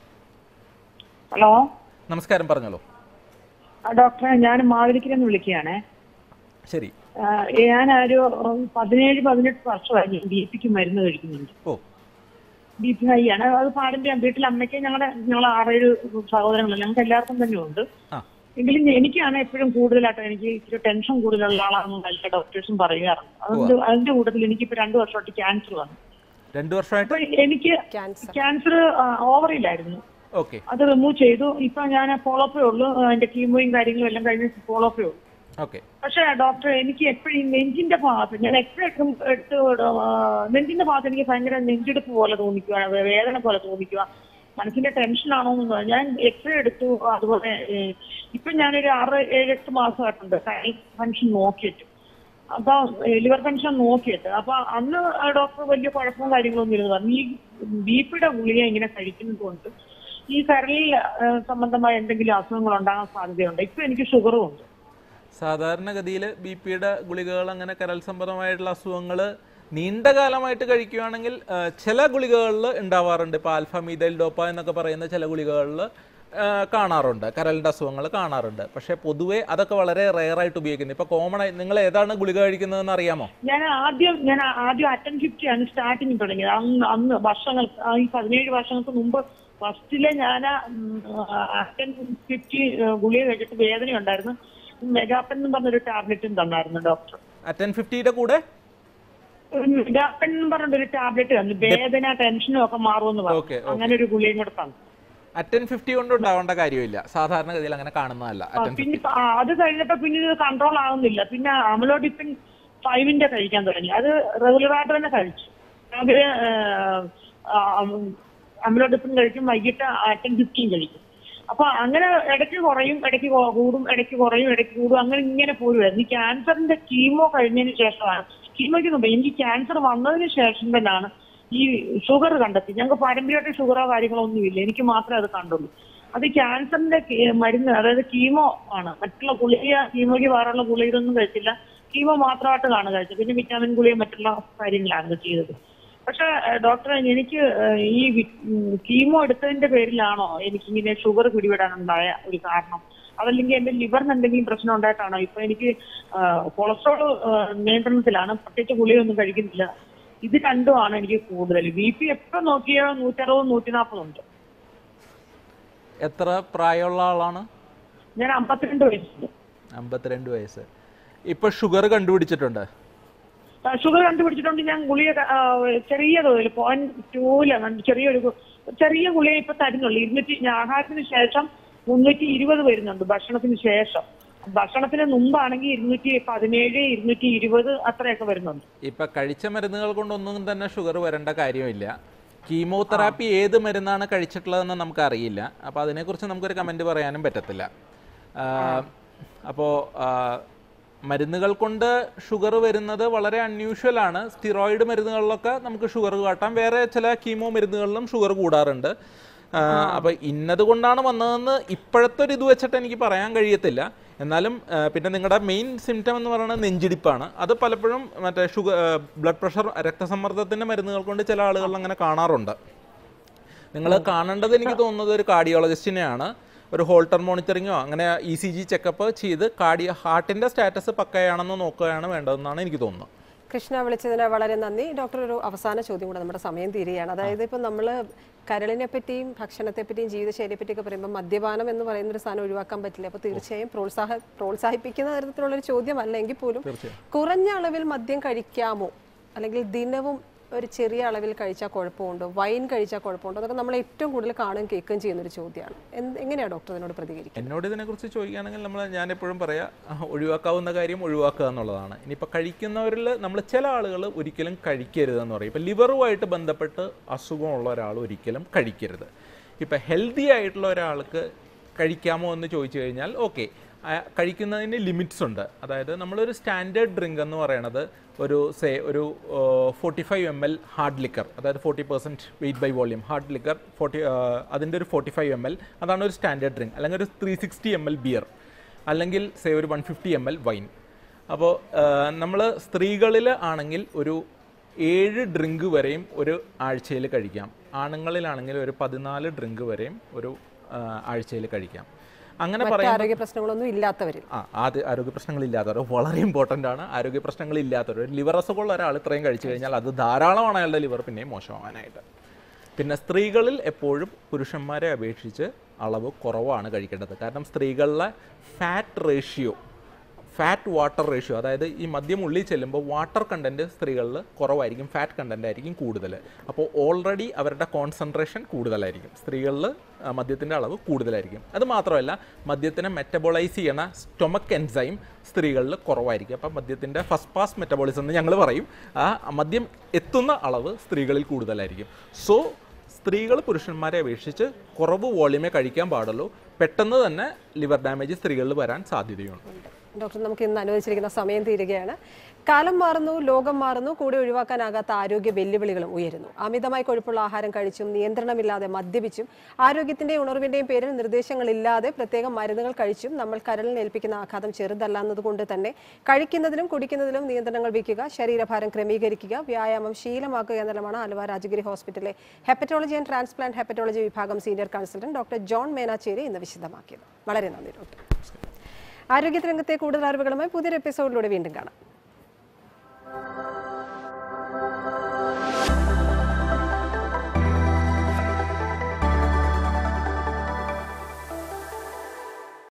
ഹലോ നമസ്കാരം പറഞ്ഞോളൂ ആ, ഡോക്ടറെ ഞാൻ മാവേലിക്കരെന്ന് വിളിക്കുകയാണേ ശരി ആ, ഞാനൊരു ഉം, പതിനേഴ് പതിനെട്ട് വർഷമായി ബി പിക്ക് മരുന്ന് കഴിക്കുന്നുണ്ട് ഓ ബി പി ഹൈ ആണ് അത് പാടിന്റെ വീട്ടിൽ അമ്മയ്ക്ക് ഞങ്ങളുടെ ഞങ്ങൾ ആറേഴ് സഹോദരങ്ങൾ ഞങ്ങൾക്ക് എല്ലാവർക്കും തന്നെ ഉണ്ട് ആ എങ്കിലും എനിക്കാണ് എപ്പോഴും കൂടുതലായിട്ട് എനിക്ക് ഇച്ചിരി ടെൻഷൻ കൂടുതലുള്ള ആളാണെന്ന് എല്ലാ ഡോക്ടേഴ്സും പറയാറുണ്ട് അതുകൊണ്ട് അതിന്റെ കൂട്ടത്തിൽ എനിക്കിപ്പോ രണ്ടു വർഷമായിട്ട് ക്യാൻസർ വന്നു രണ്ടു വർഷമായിട്ട് അപ്പൊ എനിക്ക് ക്യാൻസർ ക്യാൻസർ ഓവറിലായിരുന്നു ഓക്കെ അത് റിമൂവ് ചെയ്തു ഇപ്പൊ ഞാൻ ഫോളോപ്പേ ഉള്ളൂ അതിന്റെ കീമോയും കാര്യങ്ങളും എല്ലാം കഴിഞ്ഞ് ഫോളോപ്പേ ഉള്ളൂ ഓക്കെ പക്ഷേ ഡോക്ടർ എനിക്ക് എപ്പോഴും ഈ നെഞ്ചിന്റെ ഭാഗത്ത് ഞാൻ എക്സ്റേ എടുത്ത് ആ, നെഞ്ചിന്റെ ഭാഗത്ത് എനിക്ക് ഭയങ്കര നെഞ്ചെടുപ്പ് പോലെ തോന്നിക്കുക വേ- വേദന പോലെ തോന്നിക്കുക മനസ്സിന്റെ ടെൻഷൻ ആണോ എന്ന് ഞാൻ എക്സ്റേ എടുത്തു അതുപോലെ ഏ, ഇപ്പൊ ഞാനൊരു ആറ് ഏഴ് എട്ട് മാസമായിട്ടുണ്ട് ഫംഗ്ഷൻ നോക്കിയിട്ട് അപ്പൊ ലിവർ ഫംഗ്ഷൻ നോക്കിയിട്ട് അപ്പൊ അന്ന് ഡോക്ടർ വലിയ കുഴപ്പവും കാര്യങ്ങളൊന്നും ഇല്ലെന്ന് പറഞ്ഞു ഈ ബി പിയുടെ ഗുളിക ഇങ്ങനെ കഴിക്കുന്നത് കൊണ്ട് ഈ കരളിൽ ആ, സംബന്ധമായ എന്തെങ്കിലും അസുഖങ്ങൾ ഉണ്ടാകാൻ സാധ്യതയുണ്ട് ഇപ്പൊ എനിക്ക് ഷുഗറും ഉണ്ട് സാധാരണഗതിയിൽ ബി പിയുടെ ഗുളികകൾ അങ്ങനെ കരൾ സംബന്ധമായിട്ടുള്ള അസുഖങ്ങൾ നീണ്ട കാലമായിട്ട് കഴിക്കുകയാണെങ്കിൽ ആ, ചില ഗുളികകളിൽ ഉണ്ടാവാറുണ്ട് ഇപ്പോൾ ആൽഫ മീതൽ ഡോപ്പ എന്നൊക്കെ പറയുന്ന ചില ഗുളികകളിൽ ആ, കാണാറുണ്ട് കരളിൻ്റെ അസുഖങ്ങൾ കാണാറുണ്ട് പക്ഷേ പൊതുവേ അതൊക്കെ വളരെ റെയറായിട്ട് ഉപയോഗിക്കുന്നത് ഇപ്പോൾ കോമൺ ആയി നിങ്ങൾ ഏതാണ് ഗുളിക കഴിക്കുന്നതെന്ന് അറിയാമോ ഞാൻ ആദ്യം ഞാൻ ആദ്യം അറ്റൻ ഫിഫ്റ്റി ആണ് സ്റ്റാർട്ടിങ് തുടങ്ങിയത് അന്ന് അന്ന് വർഷങ്ങൾ ആ, ഈ പതിനേഴ് വർഷങ്ങൾക്ക് മുമ്പ് ഫസ്റ്റിലെ ഞാൻ അറ്റൻ ഫിഫ്റ്റി ഗുളിക കഴിച്ചിട്ട് വേദന ഉണ്ടായിരുന്നു മെഗാപ്പൻ എന്ന് പറഞ്ഞൊരു ടാബ്ലറ്റും തന്നായിരുന്നു ഡോക്ടർ അറ്റൻ ഫിഫ്റ്റിയുടെ കൂടെ മെഗാപ്പൻ എന്ന് പറഞ്ഞൊരു ടാബ്ലറ്റ് തന്നു വേദന ടെൻഷനും ഒക്കെ മാറുമെന്ന് Okay, പറഞ്ഞു okay. അങ്ങനെ ഒരു ഗുളികയും കൂടെ തന്നു അറ്റൻ ഫിഫ്റ്റി കൊണ്ട് ഉണ്ടാവേണ്ട കാര്യമില്ല സാധാരണഗതിയിൽ അങ്ങനെ കാണുന്നതല്ല ആ, അറ്റൻ പിന്നെ ഇപ്പൊ, ആ, അത് കഴിഞ്ഞപ്പോ പിന്നെ ഇത് കൺട്രോൾ ആവുന്നില്ല പിന്നെ അമലോഡിപ്പിൻ ഫൈവിന്റെ കഴിക്കാൻ തുടങ്ങി അത് റെഗുലർ ആയിട്ട് തന്നെ കഴിച്ചു രാവിലെ അമലോഡിപ്പിൻ കഴിക്കും വൈകിട്ട് ആറ്റൻ ഫിഫ്റ്റീൻ കഴിക്കും അപ്പൊ അങ്ങനെ ഇടയ്ക്ക് കുറയും ഇടയ്ക്ക് കൊ- കൂടും ഇടയ്ക്ക് കുറയും ഇടയ്ക്ക് കൂടും അങ്ങനെ ഇങ്ങനെ പോരുമായിരുന്നു ഈ ക്യാൻസറിന്റെ കീമോ കഴിഞ്ഞതിന് ശേഷമാണ് കീമോയ്ക്ക് മുമ്പ് എനിക്ക് ക്യാൻസർ വന്നതിന് ശേഷം തന്നെയാണ് ഈ ഷുഗർ കണ്ടെത്തി ഞങ്ങൾക്ക് പാരമ്പര്യമായിട്ട് ഷുഗറോ കാര്യങ്ങളോ ഒന്നുമില്ല എനിക്ക് മാത്രമേ അത് കണ്ടുള്ളൂ അത് ക്യാൻസറിന്റെ കീ- മരുന്ന് അതായത് കീമോ ആണ് മറ്റുള്ള ഗുളിക കീമോയ്ക്ക് വേറെയുള്ള ഗുളികയൊന്നും കഴിച്ചില്ല കീമോ മാത്രമായിട്ട് കാണുക കഴിച്ചത് പിന്നെ വിറ്റാമിൻ ഗുളിക മറ്റുള്ള കാര്യങ്ങളാണ് ചെയ്തത് പക്ഷെ ഡോക്ടറെ എനിക്ക് ഏഹ്, ഈ വി- ഉം, കീമോ എടുത്തതിന്റെ പേരിലാണോ എനിക്കിങ്ങനെ ഷുഗർ പിടിപെടാനുണ്ടായ ഒരു കാരണം അതല്ലെങ്കിൽ എന്റെ ലിവറിന് എന്തെങ്കിലും പ്രശ്നം ഉണ്ടായിട്ടാണോ ഇപ്പൊ എനിക്ക് കൊളസ്ട്രോൾ നിയന്ത്രണത്തിലാണ് പ്രത്യേകിച്ച് ഗുളികയൊന്നും കഴിക്കുന്നില്ല ഇത് രണ്ടുമാണ് എനിക്ക് കൂടുതൽ ബി പി എപ്പോ നോക്കിയോ നൂറ്ററുപത് നൂറ്റി നാൽപ്പതുണ്ട് എത്ര പ്രായമുള്ള ആളാണ് ഞാൻ അമ്പത്തിരണ്ട് വയസ്സുണ്ട് അമ്പത്തിരണ്ട് വയസ്സ് ഇപ്പൊ ഷുഗർ കണ്ടുപിടിച്ചിട്ടുണ്ട് ഷുഗർ കണ്ടുപിടിച്ചിട്ടുണ്ട് ഞാൻ ഗുളിക ആ, ചെറിയ തോതിൽ പോയിന്റ് ടൂലാണ് ചെറിയൊരു ഗു- ചെറിയ ഗുളിക ഇപ്പൊ തരുന്നുള്ളൂ ഇരുന്നൂറ്റി ഞാൻ ആഹാരത്തിന് ശേഷം മുന്നൂറ്റി ഇരുപത് വരുന്നുണ്ട് ഭക്ഷണത്തിന് ശേഷം ഭക്ഷണത്തിന് മുമ്പാണെങ്കിൽ ഇരുന്നൂറ്റി പതിനേഴ് ഇരുന്നൂറ്റി ഇരുപത് അത്രയൊക്കെ വരുന്നുണ്ട് ഇപ്പൊ കഴിച്ച മരുന്നുകൾ കൊണ്ടൊന്നും തന്നെ ഷുഗർ വരേണ്ട കാര്യമില്ല കീമോതെറാപ്പി ഏത് മരുന്നാണ് കഴിച്ചിട്ടുള്ളതെന്ന് നമുക്ക് അറിയില്ല അപ്പോൾ അതിനെക്കുറിച്ച് നമുക്കൊരു കമൻറ്റ് പറയാനും പറ്റത്തില്ല അപ്പോൾ മരുന്നുകൾ കൊണ്ട് ഷുഗർ വരുന്നത് വളരെ അൺയൂഷ്വൽ ആണ് സ്റ്റിറോയിഡ് മരുന്നുകളിലൊക്കെ നമുക്ക് ഷുഗർ കാട്ടാം വേറെ ചില കീമോ മരുന്നുകളിലും ഷുഗർ കൂടാറുണ്ട് ആ, അപ്പൊ ഇന്നത് കൊണ്ടാണ് വന്നതെന്ന് ഇപ്പോഴത്തെ ഒരു ഇത് വെച്ചിട്ട് എനിക്ക് പറയാൻ കഴിയത്തില്ല എന്നാലും ആ, പിന്നെ നിങ്ങളുടെ മെയിൻ സിംറ്റം എന്ന് പറയുന്നത് നെഞ്ചിടിപ്പാണ് അത് പലപ്പോഴും മറ്റേ ഷുഗർ ബ്ലഡ് പ്രഷർ രക്തസമ്മർദ്ദത്തിന്റെ മരുന്നുകൾ കൊണ്ട് ചില ആളുകൾ അങ്ങനെ കാണാറുണ്ട് നിങ്ങൾ കാണേണ്ടത് എനിക്ക് തോന്നുന്നത് ഒരു കാർഡിയോളജിസ്റ്റിനെയാണ് ഒരു ഹോൾട്ടർ മോണിറ്ററിങ്ങോ അങ്ങനെ ഇ സി ജി ചെക്കപ്പ് ചെയ്ത് കാർഡിയോ ഹാർട്ടിന്റെ സ്റ്റാറ്റസ് പക്കയാണെന്ന് നോക്കുകയാണ് വേണ്ടതെന്നാണ് എനിക്ക് തോന്നുന്നത് കൃഷ്ണ വിളിച്ചതിന് വളരെ നന്ദി ഡോക്ടർ ഒരു അവസാന ചോദ്യം കൂടെ നമ്മുടെ സമയം തീരുകയാണ് അതായത് ഇപ്പം നമ്മൾ കരളിനെ പറ്റിയും ഭക്ഷണത്തെ പറ്റിയും ജീവിതശൈലിയെ പറ്റിയൊക്കെ പറയുമ്പോൾ മദ്യപാനം എന്ന് പറയുന്ന ഒരു സാധനം ഒഴിവാക്കാൻ പറ്റില്ല അപ്പോൾ തീർച്ചയായും പ്രോത്സാഹ പ്രോത്സാഹിപ്പിക്കുന്ന തരത്തിലുള്ളൊരു ചോദ്യമല്ല എങ്കിൽ പോലും കുറഞ്ഞ അളവിൽ മദ്യം കഴിക്കാമോ അല്ലെങ്കിൽ ദിനവും ഒരു ചെറിയ അളവിൽ കഴിച്ചാൽ കുഴപ്പമുണ്ടോ വൈൻ കഴിച്ചാൽ കുഴപ്പമുണ്ടോ അതൊക്കെ നമ്മൾ ഏറ്റവും കൂടുതൽ കാണുകയും കേൾക്കുകയും ചെയ്യുന്ന ഒരു ചോദ്യമാണ് എന്ത് എങ്ങനെയാണ് ഡോക്ടർ ഇതിനോട് പ്രതികരിക്കുക എന്നോട് ഇതിനെക്കുറിച്ച് ചോദിക്കുകയാണെങ്കിൽ നമ്മൾ ഞാൻ എപ്പോഴും പറയാ അഹ് ഒഴിവാക്കാവുന്ന കാര്യം ഒഴിവാക്കുക എന്നുള്ളതാണ് ഇനിയിപ്പോൾ കഴിക്കുന്നവരിൽ നമ്മൾ ചില ആളുകൾ ഒരിക്കലും കഴിക്കരുതെന്ന് പറയും ഇപ്പം ലിവറുമായിട്ട് ബന്ധപ്പെട്ട് അസുഖമുള്ള ഒരാൾ ഒരിക്കലും കഴിക്കരുത് ഇപ്പം ഹെൽത്തി ആയിട്ടുള്ള ഒരാൾക്ക് കഴിക്കാമോ എന്ന് ചോദിച്ചു കഴിഞ്ഞാൽ ഓക്കെ കഴിക്കുന്നതിന് ലിമിറ്റ്സ് ഉണ്ട് അതായത് നമ്മളൊരു സ്റ്റാൻഡേർഡ് ഡ്രിങ്ക് എന്ന് പറയണത് ഒരു സേ ഒരു forty five M L hard liquor അതായത് forty percent weight by volume hard liquor forty അതിൻ്റെ ഒരു ഫോർട്ടി ഫൈവ് എം എൽ അതാണ് ഒരു സ്റ്റാൻഡേർഡ് ഡ്രിങ്ക് അല്ലെങ്കിൽ ഒരു three sixty M L beer അല്ലെങ്കിൽ സേ ഒരു one fifty M L wine അപ്പോൾ നമ്മൾ സ്ത്രീകളിൽ ആണെങ്കിൽ ഒരു ഏഴ് ഡ്രിങ്ക് വരെയും ഒരു ആഴ്ചയിൽ കഴിക്കാം ആണുങ്ങളിലാണെങ്കിൽ ഒരു പതിനാല് ഡ്രിങ്ക് വരെയും ഒരു ആഴ്ചയിൽ കഴിക്കാം അങ്ങനെ മറ്റ് പറയാൻ ആരോഗ്യ പ്രശ്നങ്ങളൊന്നും ഇല്ലാത്തവരിൽ ആ ആദ്യ ആരോഗ്യ പ്രശ്നങ്ങളില്ലാത്തവർ വളരെ ഇമ്പോർട്ടൻ്റ് ആണ് ആരോഗ്യ പ്രശ്നങ്ങളില്ലാത്തവർ ലിവർ അസുഖമുള്ള ഒരാൾ ഇത്രയും കഴിച്ചു കഴിഞ്ഞാൽ അത് ധാരാളമാണ് അയാളുടെ ലിവർ പിന്നെയും മോശമാകാനായിട്ട് പിന്നെ സ്ത്രീകളിൽ എപ്പോഴും പുരുഷന്മാരെ അപേക്ഷിച്ച് അളവ് കുറവാണ് കഴിക്കേണ്ടത് കാരണം സ്ത്രീകളിലെ fat ratio fat water ratio അതായത് ഈ മദ്യം ഉള്ളിൽ ചെല്ലുമ്പോൾ വാട്ടർ കണ്ടന്റ് സ്ത്രീകളിൽ കുറവായിരിക്കും ഫാറ്റ് കണ്ടന്റ് ആയിരിക്കും കൂടുതൽ അപ്പോൾ ഓൾറെഡി അവരുടെ കോൺസെൻട്രേഷൻ കൂടുതലായിരിക്കും സ്ത്രീകളിൽ മദ്യത്തിൻ്റെ അളവ് കൂടുതലായിരിക്കും അത് മാത്രമല്ല മദ്യത്തിനെ മെറ്റബോളൈസ് ചെയ്യണ സ്റ്റൊമക്ക് എൻസൈം സ്ത്രീകളിൽ കുറവായിരിക്കും അപ്പം മദ്യത്തിൻ്റെ ഫസ്റ്റ് പാസ് മെറ്റബോളിസം എന്ന് ഞങ്ങൾ പറയും ആ മദ്യം എത്തുന്ന അളവ് സ്ത്രീകളിൽ കൂടുതലായിരിക്കും സോ സ്ത്രീകൾ പുരുഷന്മാരെ അപേക്ഷിച്ച് കുറവ് വോളിയമേ കഴിക്കാൻ പാടുള്ളൂ പെട്ടെന്ന് തന്നെ ലിവർ ഡാമേജ് സ്ത്രീകളിൽ വരാൻ സാധ്യതയുണ്ട് ഡോക്ടർ നമുക്ക് ഇന്ന് അനുവദിച്ചിരിക്കുന്ന സമയം തീരുകയാണ് കാലം മാറുന്നു ലോകം മാറുന്നു കൂടെ ഒഴിവാക്കാനാകാത്ത ആരോഗ്യ വെല്ലുവിളികളും ഉയരുന്നു അമിതമായി കൊഴുപ്പുള്ള ആഹാരം കഴിച്ചും നിയന്ത്രണമില്ലാതെ മദ്യപിച്ചും ആരോഗ്യത്തിന്റെ ഉണർവിന്റെയും പേരിൽ നിർദ്ദേശങ്ങളില്ലാതെ പ്രത്യേകം മരുന്നുകൾ കഴിച്ചും നമ്മൾ കരളിന് ഏൽപ്പിക്കുന്ന ആഘാതം ചെറുതല്ല എന്നതുകൊണ്ട് തന്നെ കഴിക്കുന്നതിലും കുടിക്കുന്നതിലും നിയന്ത്രണങ്ങൾ വയ്ക്കുക ശരീരഭാരം ക്രമീകരിക്കുക വ്യായാമം ശീലമാക്കുക എന്നെല്ലാമാണ് ആലുവ രാജഗിരി ഹോസ്പിറ്റലിലെ ഹെപ്പറ്റോളജി ആൻഡ് ട്രാൻസ്പ്ലാന്റ് ഹെപ്പറ്റോളജി വിഭാഗം senior consultant doctor John Menachery ഇന്ന് വിശദമാക്കിയത് വളരെ നന്ദി ഡോക്ടർ ആരോഗ്യരംഗത്തെ കൂടുതൽ അറിവുകളുമായി പുതിയൊരു എപ്പിസോഡിലൂടെ വീണ്ടും കാണാം